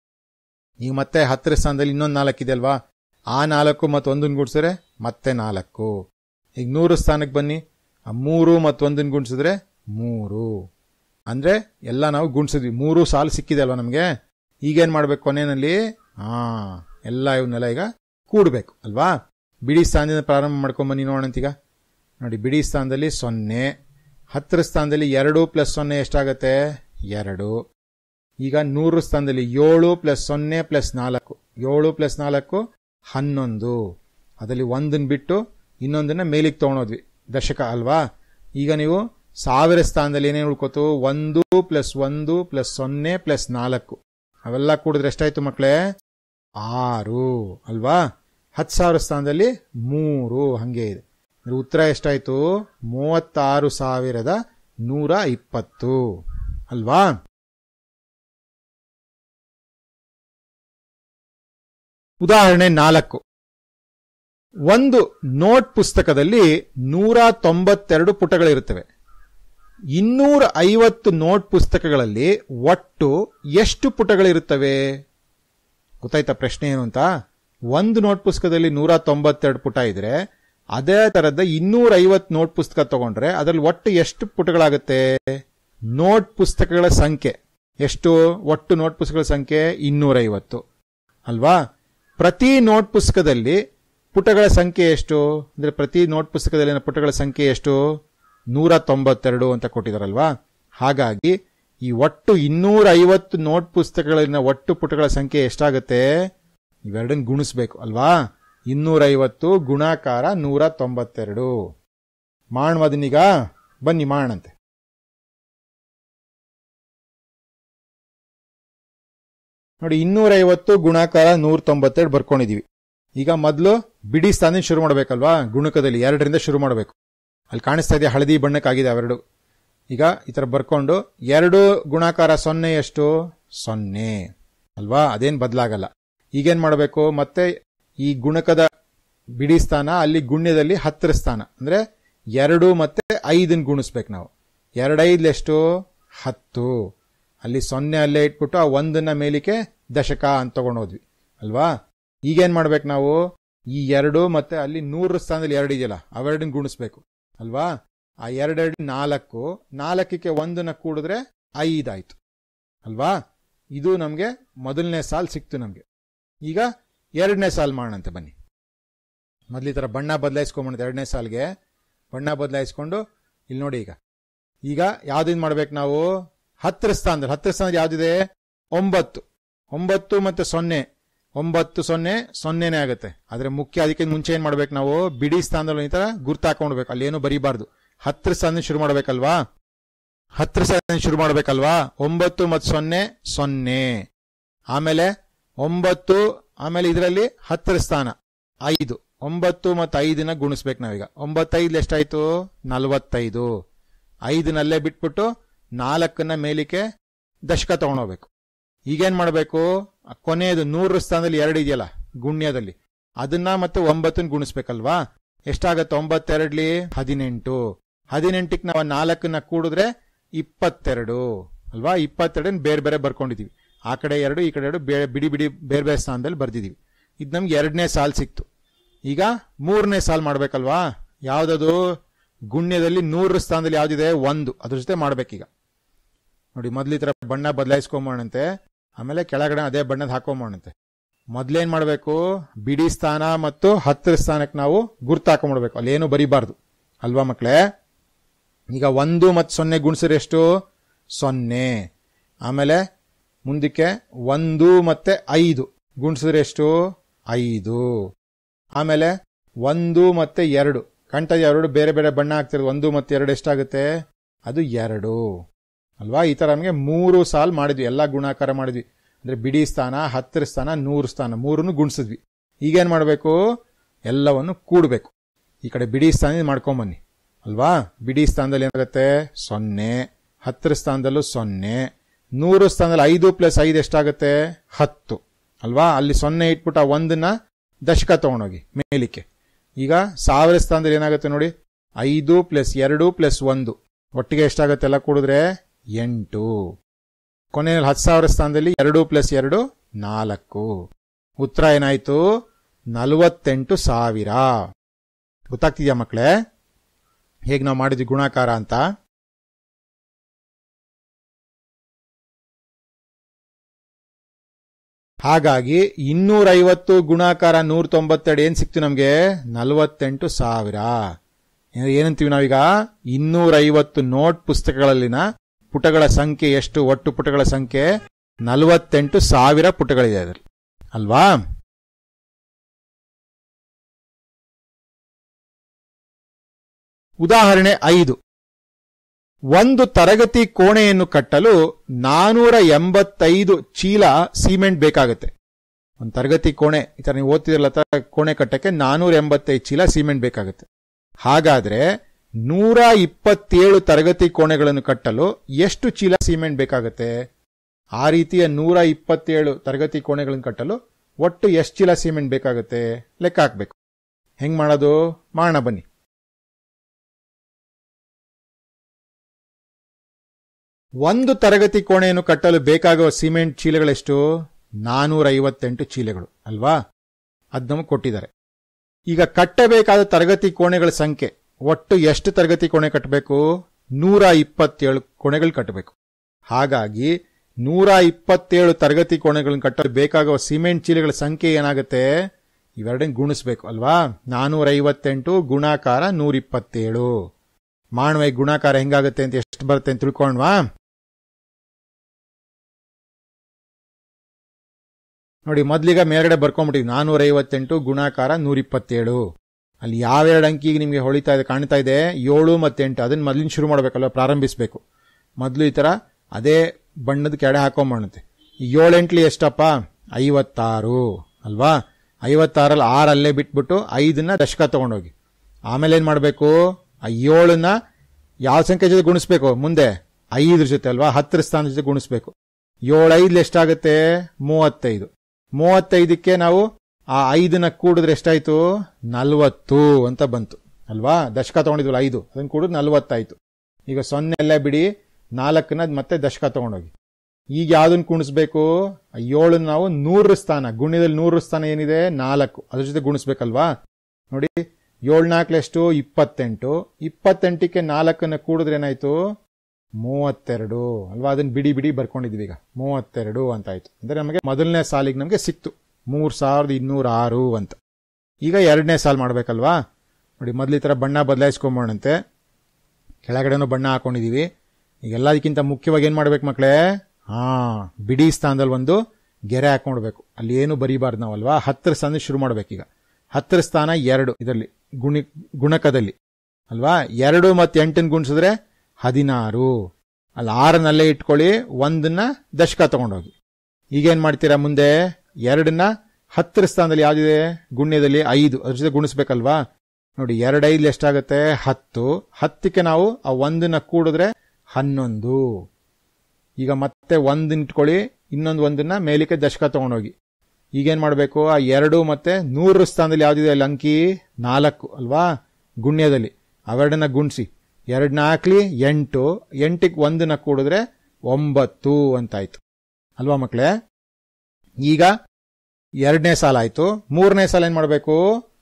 ಈಗ ಮತ್ತೆ ಹತ್ತರ ಸ್ಥಾನದಲ್ಲಿ ಇನ್ನೊಂದು ನಾಲ್ಕು ಇದೆ ಅಲ್ವಾ ಆ ನಾಲ್ಕು ಮತ್ತೆ ಒಂದನ್ನು ಗುಣಿಸಿದ್ರೆ ಮತ್ತೆ ನಾಲ್ಕು ಈಗ ನೂರು ಸ್ಥಾನಕ್ಕೆ ಬನ್ನಿ ಆ ಮೂರು ಮತ್ತು ಒಂದನ್ನು ಗುಣಿಸಿದ್ರೆ ಮೂರು ಅಂದ್ರೆ ಎಲ್ಲ ನಾವು ಗುಣಿಸಿದ್ವಿ ಮೂರು ಸಾಲು ಸಿಕ್ಕಿದೆ ಅಲ್ವಾ ನಮಗೆ ಈಗೇನ್ ಮಾಡ್ಬೇಕು ಕೊನೆಯಲ್ಲಿ ಹಾ ಎಲ್ಲ ಇವನ್ನೆಲ್ಲ ಈಗ ಕೂಡ್ಬೇಕು ಅಲ್ವಾ ಬಿಡಿ ಸ್ಥಾನದಿಂದ ಪ್ರಾರಂಭ ಮಾಡ್ಕೊಂಡ್ ಬನ್ನಿ ನೋಡೋಣಂತೀಗ ನೋಡಿ ಬಿಡಿ ಸ್ಥಾನದಲ್ಲಿ ಸೊನ್ನೆ ಹತ್ತರ ಸ್ಥಾನದಲ್ಲಿ ಎರಡು ಪ್ಲಸ್ ಸೊನ್ನೆ ಎಷ್ಟಾಗತ್ತೆ ಎರಡು ಈಗ ನೂರು ಸ್ಥಾನದಲ್ಲಿ ಏಳು ಪ್ಲಸ್ ಸೊನ್ನೆ ಪ್ಲಸ್ ನಾಲ್ಕು ಏಳು ಪ್ಲಸ್ ನಾಲ್ಕು ಹನ್ನೊಂದು ಅದರಲ್ಲಿ ಒಂದನ್ನು ಬಿಟ್ಟು ಇನ್ನೊಂದನ್ನ ಮೇಲಿಗೆ ತಗೊಂಡೋದ್ವಿ ದಶಕ ಅಲ್ವಾ ಈಗ ನೀವು ಸಾವಿರ ಸ್ಥಾನದಲ್ಲಿ ಏನೇನು ಉಳ್ಕೋತು ಒಂದು ಪ್ಲಸ್ ಒಂದು ಪ್ಲಸ್ ಸೊನ್ನೆ ಪ್ಲಸ್ ನಾಲ್ಕು ಅವೆಲ್ಲ ಕೂಡಿದ್ರೆ ಎಷ್ಟಾಯ್ತು ಮಕ್ಕಳೇ ಆರು ಅಲ್ವಾ ಹತ್ತು ಸಾವಿರ ಸ್ಥಾನದಲ್ಲಿ ಮೂರು ಹಂಗೆ ಇದೆ ಅಂದ್ರೆ ಉತ್ತರ ಎಷ್ಟಾಯ್ತು ಮೂವತ್ತಾರು ಸಾವಿರದ ನೂರ ಇಪ್ಪತ್ತು ಅಲ್ವಾ ಉದಾಹರಣೆ ನಾಲ್ಕು ಒಂದು ನೋಟ್ ಪುಸ್ತಕದಲ್ಲಿ ನೂರ ತೊಂಬತ್ತೆರಡು ಪುಟಗಳಿರುತ್ತವೆ ಇನ್ನೂರ ಐವತ್ತು ನೋಟ್ ಪುಸ್ತಕಗಳಲ್ಲಿ ಒಟ್ಟು ಎಷ್ಟು ಪುಟಗಳಿರುತ್ತವೆ ಗೊತ್ತಾಯ್ತಾ ಪ್ರಶ್ನೆ ಏನು ಅಂತ ಒಂದು ನೋಟ್ ಪುಸ್ತಕದಲ್ಲಿ ನೂರ ತೊಂಬತ್ತೆರಡು ಪುಟ ಇದ್ರೆ ಅದೇ ತರದ ಇನ್ನೂರ ಐವತ್ ನೋಟ್ ಪುಸ್ತಕ ತಗೊಂಡ್ರೆ ಅದರಲ್ಲಿ ಒಟ್ಟು ಎಷ್ಟು ಪುಟಗಳಾಗುತ್ತೆ ನೋಟ್ ಪುಸ್ತಕಗಳ ಸಂಖ್ಯೆ ಎಷ್ಟು ಒಟ್ಟು ನೋಟ್ ಪುಸ್ತಕಗಳ ಸಂಖ್ಯೆ ಇನ್ನೂರ ಐವತ್ತು ಅಲ್ವಾ ಪ್ರತಿ ನೋಟ್ ಪುಸ್ತಕದಲ್ಲಿ ಪುಟಗಳ ಸಂಖ್ಯೆ ಎಷ್ಟು ಅಂದ್ರೆ ಪ್ರತಿ ನೋಟ್ ಪುಸ್ತಕದಲ್ಲಿನ ಪುಟಗಳ ಸಂಖ್ಯೆ ಎಷ್ಟು ನೂರ ತೊಂಬತ್ತೆರಡು ಅಂತ ಕೊಟ್ಟಿದಾರಲ್ವಾ ಹಾಗಾಗಿ ಈ ಒಟ್ಟು ಇನ್ನೂರ ಐವತ್ತು ನೋಟ್ ಪುಸ್ತಕಗಳಲ್ಲಿನ ಒಟ್ಟು ಪುಟಗಳ ಸಂಖ್ಯೆ ಎಷ್ಟಾಗುತ್ತೆ ಇವೆರಡನ್ನ ಗುಣಿಸ್ಬೇಕು ಅಲ್ವಾ ಇನ್ನೂರ ಐವತ್ತು ಗುಣಾಕಾರ ನೂರ ತೊಂಬತ್ತೆರಡು ಮಾಡ್ಮದನೀಗ ಬನ್ನಿ ಮಾಡಂತೆ ನೋಡಿ ಇನ್ನೂರ ಐವತ್ತು ಗುಣಾಕಾರ ನೂರ ತೊಂಬತ್ತೆರಡು ಬರ್ಕೊಂಡಿದೀವಿ ಈಗ ಮೊದಲು ಬಿಡಿ ಸ್ಥಾನ ಶುರು ಮಾಡಬೇಕಲ್ವಾ ಗುಣಕದಲ್ಲಿ ಎರಡರಿಂದ ಶುರು ಮಾಡಬೇಕು ಅಲ್ಲಿ ಕಾಣಿಸ್ತಾ ಇದೆ ಹಳದಿ ಬಣ್ಣಕ್ಕಾಗಿದೆ ಅವೆರಡು ಈಗ ಈ ತರ ಬರ್ಕೊಂಡು ಎರಡು ಗುಣಾಕಾರ ಸೊನ್ನೆ ಎಷ್ಟು ಸೊನ್ನೆ ಅಲ್ವಾ ಅದೇನ್ ಬದಲಾಗಲ್ಲ ಈಗೇನ್ ಮಾಡಬೇಕು ಮತ್ತೆ ಈ ಗುಣಕದ ಬಿಡಿ ಸ್ಥಾನ ಅಲ್ಲಿ ಗುಣ್ಯದಲ್ಲಿ ಹತ್ತರ ಸ್ಥಾನ ಅಂದ್ರೆ ಎರಡು ಮತ್ತೆ ಐದನ್ ಗುಣಿಸ್ಬೇಕು ನಾವು ಎರಡೈದ್ಲು ಎಷ್ಟು ಹತ್ತು ಅಲ್ಲಿ ಸೊನ್ನೆ ಅಲ್ಲೇ ಇಟ್ಬಿಟ್ಟು ಆ ಒಂದನ್ನ ಮೇಲಿಕೆ ದಶಕ ಅಂತ ತಗೊಂಡೋದ್ವಿ ಅಲ್ವಾ ಈಗೇನ್ ಮಾಡ್ಬೇಕು ನಾವು ಈ ಎರಡು ಮತ್ತೆ ಅಲ್ಲಿ ನೂರ ಸ್ಥಾನದಲ್ಲಿ ಎರಡು ಇದೆಯಲ್ಲ ಅವೆರಡನ್ನ ಗುಣಿಸ್ಬೇಕು ಅಲ್ವಾ ಆ ಎರಡೆರಡು ನಾಲ್ಕು ನಾಲ್ಕಕ್ಕೆ ಒಂದನ್ನ ಕೂಡಿದ್ರೆ ಐದಾಯ್ತು ಅಲ್ವಾ ಇದು ನಮ್ಗೆ ಮೊದಲನೇ ಸಾಲ್ ಸಿಕ್ತು ನಮ್ಗೆ ಈಗ ಎರಡನೇ ಸಾಲ್ ಮಾಡೋಣಂತೆ ಬನ್ನಿ ಮೊದ್ಲು ಈ ತರ ಬಣ್ಣ ಬದಲಾಯಿಸ್ಕೊಂಬಂತ ಎರಡನೇ ಸಾಲ್ಗೆ ಬಣ್ಣ ಬದಲಾಯಿಸ್ಕೊಂಡು ಇಲ್ಲಿ ನೋಡಿ ಈಗ ಈಗ ಯಾವ್ದಿಂದ ಮಾಡ್ಬೇಕು ನಾವು ಹತ್ತರ ಸ್ಥಾನದಲ್ಲಿ ಹತ್ತರ ಸ್ಥಾನದಲ್ಲಿ ಯಾವ್ದಿದೆ ಒಂಬತ್ತು ಒಂಬತ್ತು ಮತ್ತೆ ಸೊನ್ನೆ ಒಂಬತ್ತು ಸೊನ್ನೆ ಸೊನ್ನೆನೇ ಆಗುತ್ತೆ ಆದ್ರೆ ಮುಖ್ಯ ಅದಕ್ಕೆ ಮುಂಚೆ ಏನ್ ಮಾಡ್ಬೇಕು ನಾವು ಬಿಡಿ ಸ್ಥಾನದಲ್ಲಿ ಈ ತರ ಗುರ್ತು ಹಾಕೊಂಡ್ಬೇಕು ಅಲ್ಲಿ ಏನು ಬರೀಬಾರ್ದು ಹತ್ತರ ಸ್ಥಾನ ಶುರು ಮಾಡ್ಬೇಕಲ್ವಾ ಹತ್ತರ ಸ್ಥಾನ ಶುರು ಮಾಡ್ಬೇಕಲ್ವಾ ಒಂಬತ್ತು ಮತ್ತು ಸೊನ್ನೆ ಸೊನ್ನೆ ಆಮೇಲೆ ಒಂಬತ್ತು ಆಮೇಲೆ ಇದರಲ್ಲಿ ಹತ್ತರ ಸ್ಥಾನ ಐದು ಒಂಬತ್ತು ಮತ್ತು ಐದನ್ನ ಗುಣಿಸ್ಬೇಕು ನಾವೀಗ ಒಂಬತ್ತೈದು ಎಷ್ಟಾಯ್ತು ನಲವತ್ತೈದು ಐದನಲ್ಲೇ ಬಿಟ್ಬಿಟ್ಟು ನಾಲ್ಕನ್ನ ಮೇಲಿಕೆ ದಶಕ ತಗೊಂಡೋಗ್ಬೇಕು ಈಗೇನ್ ಮಾಡಬೇಕು ಕೊನೆಯದು ನೂರ ಸ್ಥಾನದಲ್ಲಿ ಎರಡು ಇದೆಯಲ್ಲ ಗುಣ್ಯದಲ್ಲಿ ಅದನ್ನ ಮತ್ತೆ ಒಂಬತ್ತನ್ನ ಗುಣಿಸ್ಬೇಕಲ್ವಾ ಎಷ್ಟಾಗತ್ತೆ ಒಂಬತ್ತೆರಡ್ಲಿ ಹದಿನೆಂಟು ಹದಿನೆಂಟಕ್ಕೆ ನಾವು ನಾಲ್ಕನ್ನ ಕೂಡಿದ್ರೆ ಇಪ್ಪತ್ತೆರಡು ಅಲ್ವಾ ಇಪ್ಪತ್ತೆರಡನ್ನ ಬೇರೆ ಬೇರೆ ಬರ್ಕೊಂಡಿದೀವಿ ಆ ಕಡೆ ಎರಡು ಈ ಕಡೆ ಎರಡು ಬೇರೆ ಬಿಡಿ ಬಿಡಿ ಬೇರೆ ಬೇರೆ ಸ್ಥಾನದಲ್ಲಿ ಬರ್ದಿದೀವಿ ಇದು ನಮ್ಗೆ ಎರಡನೇ ಸಾಲ್ ಸಿಕ್ತು ಈಗ ಮೂರನೇ ಸಾಲ್ ಮಾಡ್ಬೇಕಲ್ವಾ ಯಾವ್ದದು ಗುಣ್ಯದಲ್ಲಿ ನೂರ ಸ್ಥಾನದಲ್ಲಿ ಯಾವ್ದಿದೆ ಒಂದು ಅದ್ರ ಜೊತೆ ಮಾಡ್ಬೇಕೀಗ ನೋಡಿ ಮೊದ್ಲು ಈ ತರ ಬಣ್ಣ ಬದಲಾಯಿಸ್ಕೊಂಬೋಣಂತೆ ಆಮೇಲೆ ಕೆಳಗಡೆ ಅದೇ ಬಣ್ಣದ ಹಾಕೊಂಬೋಣಂತೆ ಮೊದ್ಲೇನ್ ಮಾಡ್ಬೇಕು ಬಿಡಿ ಸ್ಥಾನ ಮತ್ತು ಹತ್ತರ ಸ್ಥಾನಕ್ಕೆ ನಾವು ಗುರ್ತು ಹಾಕೊಂಡ್ಬಿಡ್ಬೇಕು ಅಲ್ಲೇನು ಬರಿಬಾರ್ದು ಅಲ್ವಾ ಮಕ್ಕಳೇ ಈಗ ಒಂದು ಮತ್ತು ಸೊನ್ನೆ ಗುಣಿಸಿದ್ರೆ ಎಷ್ಟು ಸೊನ್ನೆ ಆಮೇಲೆ ಮುಂದಕ್ಕೆ ಒಂದು ಮತ್ತೆ ಐದು ಗುಣಿಸಿದ್ರೆ ಎಷ್ಟು ಐದು ಆಮೇಲೆ ಒಂದು ಮತ್ತೆ ಎರಡು ಕಂಠ ಎರಡು ಬೇರೆ ಬೇರೆ ಬಣ್ಣ ಆಗ್ತಿರೋದು ಒಂದು ಮತ್ತೆ ಎರಡು ಎಷ್ಟಾಗುತ್ತೆ ಅದು ಎರಡು ಅಲ್ವಾ ಈ ತರ ನಮಗೆ ಮೂರು ಸಾಲ್ ಮಾಡಿದ್ವಿ ಎಲ್ಲಾ ಗುಣಾಕಾರ ಮಾಡಿದ್ವಿ ಅಂದ್ರೆ ಬಿಡಿ ಸ್ಥಾನ ಹತ್ತರ ಸ್ಥಾನ ನೂರು ಸ್ಥಾನ ಮೂರನ್ನು ಗುಣಿಸಿದ್ವಿ ಈಗೇನ್ ಮಾಡಬೇಕು ಎಲ್ಲವನ್ನು ಕೂಡಬೇಕು ಈ ಕಡೆ ಬಿಡಿ ಸ್ಥಾನ ಮಾಡ್ಕೊಂಬನ್ನಿ ಅಲ್ವಾ ಬಿಡಿ ಸ್ಥಾನದಲ್ಲಿ ಏನಾಗುತ್ತೆ ಸೊನ್ನೆ ಹತ್ತರ ಸ್ಥಾನದಲ್ಲೂ ಸೊನ್ನೆ ನೂರು ಸ್ಥಾನದಲ್ಲಿ ಐದು ಪ್ಲಸ್ ಐದು ಎಷ್ಟಾಗುತ್ತೆ ಹತ್ತು ಅಲ್ವಾ ಅಲ್ಲಿ ಸೊನ್ನೆ ಇಟ್ಬಿಟ್ಟು ಆ ಒಂದನ್ನ ದಶಕ ತಗೊಂಡೋಗಿ ಮೇಲಿಕ್ಕೆ ಈಗ ಸಾವಿರ ಸ್ಥಾನದಲ್ಲಿ ಏನಾಗುತ್ತೆ ನೋಡಿ ಐದು ಪ್ಲಸ್ ಎರಡು ಪ್ಲಸ್ ಒಂದು ಒಟ್ಟಿಗೆ ಎಷ್ಟಾಗುತ್ತೆ ಎಲ್ಲ ಕೂಡಿದ್ರೆ ಎಂಟು ಕೊನೆಯಲ್ಲಿ ಹತ್ತು ಸಾವಿರ ಸ್ಥಾನದಲ್ಲಿ ಎರಡು ಪ್ಲಸ್ ಎರಡು ನಾಲ್ಕು ಉತ್ತರ ಏನಾಯ್ತು ನಲವತ್ತೆಂಟು ಸಾವಿರ ಗೊತ್ತಾಗ್ತಿದ್ಯಾ ಮಕ್ಕಳೇ ಹೇಗೆ ನಾವು ಮಾಡಿದ್ವಿ ಗುಣಾಕಾರ ಅಂತ ಹಾಗಾಗಿ ಇನ್ನೂರ ಐವತ್ತು ಗುಣಾಕಾರ ನೂರ ತೊಂಬತ್ತೆರಡು ಏನ್ ಸಿಕ್ತು ನಮ್ಗೆ ನಲವತ್ತೆಂಟು ಸಾವಿರ ಏನಂತೀವಿ ನಾವೀಗ ಇನ್ನೂರ ಐವತ್ತು ನೋಟ್ ಪುಸ್ತಕಗಳಲ್ಲಿನ ಪುಟಗಳ ಸಂಖ್ಯೆ ಎಷ್ಟು ಒಟ್ಟು ಪುಟಗಳ ಸಂಖ್ಯೆ ನಲವತ್ತೆಂಟು ಸಾವಿರ ಪುಟಗಳಿದೆ ಅದರಲ್ಲಿ ಅಲ್ವಾ ಉದಾಹರಣೆ ಐದು ಒಂದು ತರಗತಿ ಕೋಣೆಯನ್ನು ಕಟ್ಟಲು ನಾನೂರ ಎಂಬತ್ತೈದು ಚೀಲ ಸಿಮೆಂಟ್ ಬೇಕಾಗುತ್ತೆ ಒಂದು ತರಗತಿ ಕೋಣೆ ಈ ತರ ನೀವು ಓದ್ತಿರಲ್ಲ ತರ ಕೋಣೆ ಕಟ್ಟಕ್ಕೆ ನಾನೂರ ಎಂಬತ್ತೈದು ಚೀಲ ಸಿಮೆಂಟ್ ಬೇಕಾಗುತ್ತೆ ಹಾಗಾದ್ರೆ ನೂರ ಇಪ್ಪತ್ತೇಳು ತರಗತಿ ಕೋಣೆಗಳನ್ನು ಕಟ್ಟಲು ಎಷ್ಟು ಚೀಲ ಸಿಮೆಂಟ್ ಬೇಕಾಗುತ್ತೆ ಆ ರೀತಿಯ ನೂರ ಇಪ್ಪತ್ತೇಳು ತರಗತಿ ಕೋಣೆಗಳನ್ನು ಕಟ್ಟಲು ಒಟ್ಟು ಎಷ್ಟು ಚೀಲ ಸಿಮೆಂಟ್ ಬೇಕಾಗುತ್ತೆ ಲೆಕ್ಕ ಹಾಕ್ಬೇಕು ಹೆಂಗ್ ಮಾಡೋದು ಮಾಡೋಣ ಬನ್ನಿ ಒಂದು ತರಗತಿ ಕೋಣೆಯನ್ನು ಕಟ್ಟಲು ಬೇಕಾಗುವ ಸಿಮೆಂಟ್ ಚೀಲಗಳೆಷ್ಟು ನಾನೂರ ಐವತ್ತೆಂಟು ಚೀಲಗಳು ಅಲ್ವಾ ಅದ್ ನಮಗೆ ಕೊಟ್ಟಿದ್ದಾರೆ ಈಗ ಕಟ್ಟಬೇಕಾದ ತರಗತಿ ಕೋಣೆಗಳ ಸಂಖ್ಯೆ ಒಟ್ಟು ಎಷ್ಟು ತರಗತಿ ಕೋಣೆ ಕಟ್ಟಬೇಕು ನೂರ ಇಪ್ಪತ್ತೇಳು ಕೋಣೆಗಳು ಕಟ್ಟಬೇಕು ಹಾಗಾಗಿ ನೂರ ಇಪ್ಪತ್ತೇಳು ತರಗತಿ ಕೋಣೆಗಳನ್ನು ಕಟ್ಟಲು ಬೇಕಾಗುವ ಸಿಮೆಂಟ್ ಚೀಲಗಳ ಸಂಖ್ಯೆ ಏನಾಗುತ್ತೆ ಇವೆರಡನ್ನ ಗುಣಿಸ್ಬೇಕು ಅಲ್ವಾ ನಾನೂರ ಐವತ್ತೆಂಟು ಗುಣಾಕಾರ ನೂರ ಇಪ್ಪತ್ತೇಳು ಮಾಡುವ ಈ ಗುಣಾಕಾರ ಹೆಂಗಾಗುತ್ತೆ ಅಂತ ಎಷ್ಟು ಬರುತ್ತೆ ಅಂತ ತಿಳ್ಕೊಂಡ್ವಾ ನೋಡಿ ಮೊದ್ಲೀಗ ಮೇಲ್ಗಡೆ ಬರ್ಕೊಂಡ್ಬಿಟ್ಟಿವಿ ನಾನೂರ ಐವತ್ತೆಂಟು ಗುಣಾಕಾರ ನೂರ ಇಪ್ಪತ್ತೇಳು ಅಲ್ಲಿ ಯಾವೆರಡು ಅಂಕಿಗೆ ನಿಮಗೆ ಹೊಳಿತಾ ಇದೆ ಕಾಣ್ತಾ ಇದೆ ಏಳು ಮತ್ತೆ ಎಂಟು ಅದನ್ನ ಮೊದ್ಲಿನ ಶುರು ಮಾಡಬೇಕಲ್ವ ಪ್ರಾರಂಭಿಸಬೇಕು ಮೊದಲು ಈ ತರ ಅದೇ ಬಣ್ಣದ ಕೆಡೆ ಹಾಕೊಂಬಣತೆ ಏಳೆಂಟ್ಲಿ ಎಷ್ಟಪ್ಪ ಐವತ್ತಾರು ಅಲ್ವಾ ಐವತ್ತಾರಲ್ಲಿ ಆರು ಅಲ್ಲೇ ಬಿಟ್ಬಿಟ್ಟು ಐದನ್ನ ದಶಕ ತಗೊಂಡೋಗಿ ಆಮೇಲೆ ಏನ್ ಮಾಡಬೇಕು ಆ ಏಳನ್ನ ಯಾವ ಸಂಖ್ಯೆ ಜೊತೆ ಗುಣಿಸ್ಬೇಕು ಮುಂದೆ ಐದ್ರ ಜೊತೆ ಅಲ್ವಾ ಹತ್ತರ ಸ್ಥಾನದ ಜೊತೆ ಗುಣಿಸ್ಬೇಕು ಏಳೈದ್ಲಿ ಎಷ್ಟಾಗುತ್ತೆ ಮೂವತ್ತೈದು ಮೂವತ್ತೈದಕ್ಕೆ ನಾವು ಆ ಐದನ್ನ ಕೂಡಿದ್ರೆ ಎಷ್ಟಾಯ್ತು ನಲ್ವತ್ತು ಅಂತ ಬಂತು ಅಲ್ವಾ ದಶಕ ತಗೊಂಡಿದ್ವಲ್ಲ ಐದು ಅದನ್ನ ಕೂಡಿದ್ರೆ ನಲ್ವತ್ತಾಯ್ತು ಈಗ ಸೊನ್ನೆ ಎಲ್ಲ ಬಿಡಿ ನಾಲ್ಕನ್ನ ಮತ್ತೆ ದಶಕ ತಗೊಂಡೋಗಿ ಈಗ ಯಾವ್ದನ್ನ ಕುಣಿಸ್ಬೇಕು ಆ ಏಳನ್ನ ನಾವು ನೂರ ಸ್ಥಾನ ಗುಣ್ಯದಲ್ಲಿ ನೂರು ಸ್ಥಾನ ಏನಿದೆ ನಾಲ್ಕು ಅದ್ರ ಜೊತೆ ಗುಣಿಸ್ಬೇಕಲ್ವಾ ನೋಡಿ ಏಳ್ ನಾಲ್ಕಲೆಷ್ಟು ಇಪ್ಪತ್ತೆಂಟು ಇಪ್ಪತ್ತೆಂಟಕ್ಕೆ ನಾಲ್ಕನ್ನ ಕೂಡಿದ್ರೆ ಏನಾಯ್ತು ಮೂವತ್ತೆರಡು ಅಲ್ವಾ ಅದನ್ನ ಬಿಡಿ ಬಿಡಿ ಬರ್ಕೊಂಡಿದ್ವಿ ಈಗ ಮೂವತ್ತೆರಡು ಅಂತ ಆಯ್ತು ಅಂದ್ರೆ ನಮಗೆ ಮೊದಲನೇ ಸಾಲಿಗೆ ನಮಗೆ ಸಿಕ್ತು ಮೂರ್ ಸಾವಿರದ ಇನ್ನೂರ ಆರು ಅಂತ ಈಗ ಎರಡನೇ ಸಾಲ್ ಮಾಡ್ಬೇಕಲ್ವಾ ನೋಡಿ ಮೊದ್ಲು ಈ ತರ ಬಣ್ಣ ಬದಲಾಯಿಸ್ಕೊಂಬೋಣಂತೆ ಕೆಳಗಡೆನೂ ಬಣ್ಣ ಹಾಕೊಂಡಿದೀವಿ ಈಗ ಎಲ್ಲದಕ್ಕಿಂತ ಮುಖ್ಯವಾಗಿ ಏನ್ ಮಾಡ್ಬೇಕು ಮಕ್ಕಳೇ ಹಾ ಬಿಡಿ ಸ್ಥಾನದಲ್ಲಿ ಒಂದು ಗೆರೆ ಹಾಕೊಂಡ್ಬೇಕು ಅಲ್ಲಿ ಏನು ಬರೀಬಾರ್ದು ನಾವಲ್ವಾ ಹತ್ತರ ಸ್ಥಾನ ಶುರು ಮಾಡ್ಬೇಕೀಗ ಹತ್ತರ ಸ್ಥಾನ ಎರಡು ಇದರಲ್ಲಿ ಗುಣಿ ಗುಣಕದಲ್ಲಿ ಅಲ್ವಾ ಎರಡು ಮತ್ತೆ ಎಂಟನ್ನು ಗುಣಿಸಿದ್ರೆ ಹದಿನಾರು ಅಲ್ಲಿ ಆರನ್ನಲ್ಲೇ ಇಟ್ಕೊಳ್ಳಿ ಒಂದನ್ನ ದಶಕ ತಗೊಂಡೋಗಿ ಈಗೇನ್ ಮಾಡ್ತೀರಾ ಮುಂದೆ ಎರಡನ್ನ ಹತ್ತರ ಸ್ಥಾನದಲ್ಲಿ ಯಾವ್ದಿದೆ ಗುಣ್ಯದಲ್ಲಿ ಐದು ಅದ್ರ ಜೊತೆ ಗುಣಿಸ್ಬೇಕಲ್ವಾ ನೋಡಿ ಎರಡೈದು ಎಷ್ಟಾಗುತ್ತೆ ಹತ್ತು ಹತ್ತಕ್ಕೆ ನಾವು ಆ ಒಂದನ್ನ ಕೂಡಿದ್ರೆ ಹನ್ನೊಂದು ಈಗ ಮತ್ತೆ ಒಂದನ್ನ ಇಟ್ಕೊಳ್ಳಿ ಇನ್ನೊಂದು ಒಂದನ್ನ ಮೇಲಿಕ್ಕೆ ದಶಕ ತಗೊಂಡೋಗಿ ಈಗೇನ್ ಮಾಡಬೇಕು ಆ ಎರಡು ಮತ್ತೆ ನೂರ ಸ್ಥಾನದಲ್ಲಿ ಯಾವ್ದಿದೆ ಅಲ್ಲಿ ಅಂಕಿ ನಾಲ್ಕು ಅಲ್ವಾ ಗುಣ್ಯದಲ್ಲಿ ಅವೆರಡನ್ನ ಗುಣಿಸಿ ಎರಡನ್ನ ಹಾಕ್ಲಿ ಎಂಟು ಎಂಟಿಗೆ ಒಂದನ್ನ ಕೂಡಿದ್ರೆ ಒಂಬತ್ತು ಅಂತಾಯ್ತು ಅಲ್ವಾ ಮಕ್ಕಳೇ ಈಗ ಎರಡನೇ ಸಾಲ ಆಯ್ತು ಮೂರನೇ ಸಾಲ ಏನ್ ಮಾಡಬೇಕು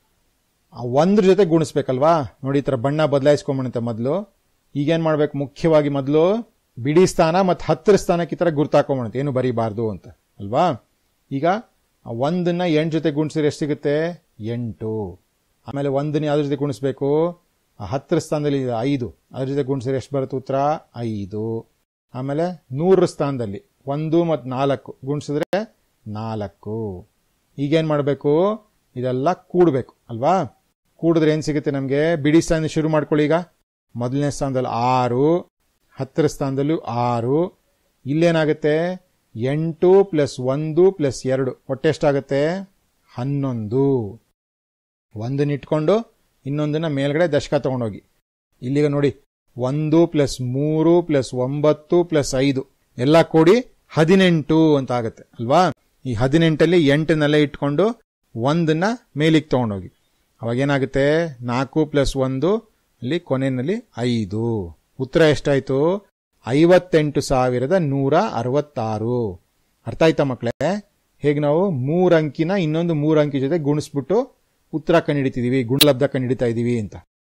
ಒಂದ್ರ ಜೊತೆ ಗುಣಿಸ್ಬೇಕಲ್ವಾ ನೋಡಿ ಈ ತರ ಬಣ್ಣ ಬದಲಾಯಿಸ್ಕೊಂಬಣಂತೆ ಮೊದಲು ಈಗೇನ್ ಮಾಡ್ಬೇಕು ಮುಖ್ಯವಾಗಿ ಮೊದಲು ಬಿಡಿ ಸ್ಥಾನ ಮತ್ತು ಹತ್ತರ ಸ್ಥಾನಕ್ಕೆ ಈ ತರ ಗುರ್ತಾಕೊಂಬಣಂತೆ ಏನು ಬರೀಬಾರ್ದು ಅಂತ ಅಲ್ವಾ ಈಗ ಆ ಒಂದನ್ನ ಎಂಟು ಜೊತೆ ಗುಣಿಸಿದ್ರೆ ಎಷ್ಟು ಸಿಗುತ್ತೆ ಎಂಟು ಆಮೇಲೆ ಒಂದನ್ನ ಯಾವ್ದ್ರ ಜೊತೆ ಗುಣಿಸ್ಬೇಕು ಆ ಹತ್ತರ ಸ್ಥಾನದಲ್ಲಿ ಇದೆ ಐದು ಅದ್ರ ಜೊತೆ ಗುಣಿಸಿದ್ರೆ ಎಷ್ಟು ಬರುತ್ತೆ ಉತ್ತರ ಐದು ಆಮೇಲೆ ನೂರ ಸ್ಥಾನದಲ್ಲಿ ಒಂದು ಮತ್ತು ನಾಲ್ಕು ಗುಣಿಸಿದ್ರೆ ನಾಲ್ಕು ಈಗೇನ್ ಮಾಡಬೇಕು ಇದೆಲ್ಲ ಕೂಡಬೇಕು ಅಲ್ವಾ ಕೂಡಿದ್ರೆ ಏನ್ ಸಿಗುತ್ತೆ ನಮಗೆ ಬಿಡಿ ಸ್ಥಾನದಿಂದ ಶುರು ಮಾಡ್ಕೊಳ್ಳಿ ಈಗ ಮೊದಲನೇ ಸ್ಥಾನದಲ್ಲಿ ಆರು ಹತ್ತರ ಸ್ಥಾನದಲ್ಲೂ ಆರು ಇಲ್ಲೇನಾಗುತ್ತೆ ಎಂಟು ಪ್ಲಸ್ ಒಂದು ಪ್ಲಸ್ ಎರಡು ಒಟ್ಟೆಷ್ಟಾಗುತ್ತೆ ಹನ್ನೊಂದು ಒಂದನ್ನ ಇಟ್ಕೊಂಡು ಇನ್ನೊಂದನ್ನ ಮೇಲ್ಗಡೆ ದಶಕ ತಗೊಂಡೋಗಿ ಇಲ್ಲಿಗ ನೋಡಿ ಒಂದು ಪ್ಲಸ್ ಮೂರು ಪ್ಲಸ್ ಒಂಬತ್ತು ಪ್ಲಸ್ ಐದು ಎಲ್ಲ ಕೂಡಿ ಹದಿನೆಂಟು ಅಂತ ಆಗುತ್ತೆ ಅಲ್ವಾ ಈ ಹದಿನೆಂಟಲ್ಲಿ ಎಂಟನ್ನೆಲ್ಲ ಇಟ್ಕೊಂಡು ಒಂದನ್ನ ಮೇಲಿಗೆ ತಗೊಂಡೋಗಿ ಅವಾಗ ಏನಾಗುತ್ತೆ ನಾಲ್ಕು ಪ್ಲಸ್ ಒಂದು ಅಲ್ಲಿ ಕೊನೆಯಲ್ಲಿ ಐದು ಉತ್ತರ ಎಷ್ಟಾಯ್ತು ಐವತ್ತೆಂಟು ಸಾವಿರದ ನೂರ ಅರವತ್ತಾರು ಅರ್ಥ ಆಯ್ತಾ ಮಕ್ಕಳೇ ಹೇಗೆ ನಾವು ಮೂರ್ ಅಂಕಿನ ಇನ್ನೊಂದು ಮೂರ್ ಅಂಕಿ ಜೊತೆ ಗುಣಿಸ್ಬಿಟ್ಟು ಉತ್ತರ ಕಂಡಿಡಿತಿದೀವಿ ಗುಣಲಬ್ಧ ಕಂಡಿಡಿತಾ ಇದೀವಿ ಅಂತ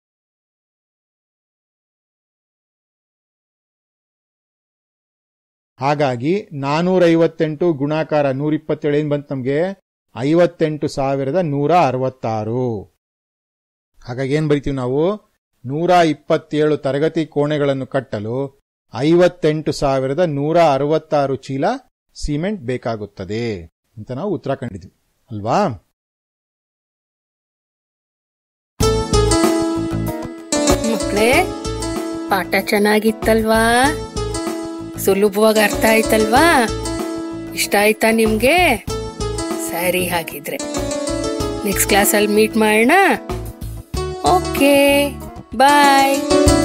ಹಾಗಾಗಿ ನಾನೂರ ಐವತ್ತೆಂಟು ಗುಣಾಕಾರ ನೂರ ಇಪ್ಪತ್ತೇಳು ಏನ್ ಬಂತು ನಮಗೆ ಐವತ್ತೆಂಟು ಸಾವಿರದ ನೂರ ಅರವತ್ತಾರು ಹಾಗಾಗಿ ಏನ್ ಬರಿತೀವಿ ನಾವು ನೂರ ಇಪ್ಪತ್ತೇಳು ತರಗತಿ ಕೋಣೆಗಳನ್ನು ಕಟ್ಟಲು ಐವತ್ತೆಂಟು ಸಾವಿರದ ನೂರ ಅರವತ್ತಾರು ಚೀಲ ಸಿಮೆಂಟ್ ಬೇಕಾಗುತ್ತದೆ ಅಂತ ನಾವು ಉತ್ತರ ಕಂಡಿದ್ವಿ ಅಲ್ವಾ ಮಕ್ಕಳೇ ಪಾಠ ಚೆನ್ನಾಗಿತ್ತಲ್ವಾ ಸುಲಭವಾಗಿ ಅರ್ಥ ಆಯ್ತಲ್ವಾ ಇಷ್ಟ ಆಯ್ತಾ ನಿಮ್ಗೆ ಸರಿ ಹಾಗಿದ್ರೆ ನೆಕ್ಸ್ಟ್ ಕ್ಲಾಸಲ್ಲಿ ಮೀಟ್ ಮಾಡೋಣ ಓಕೆ ಬಾಯ್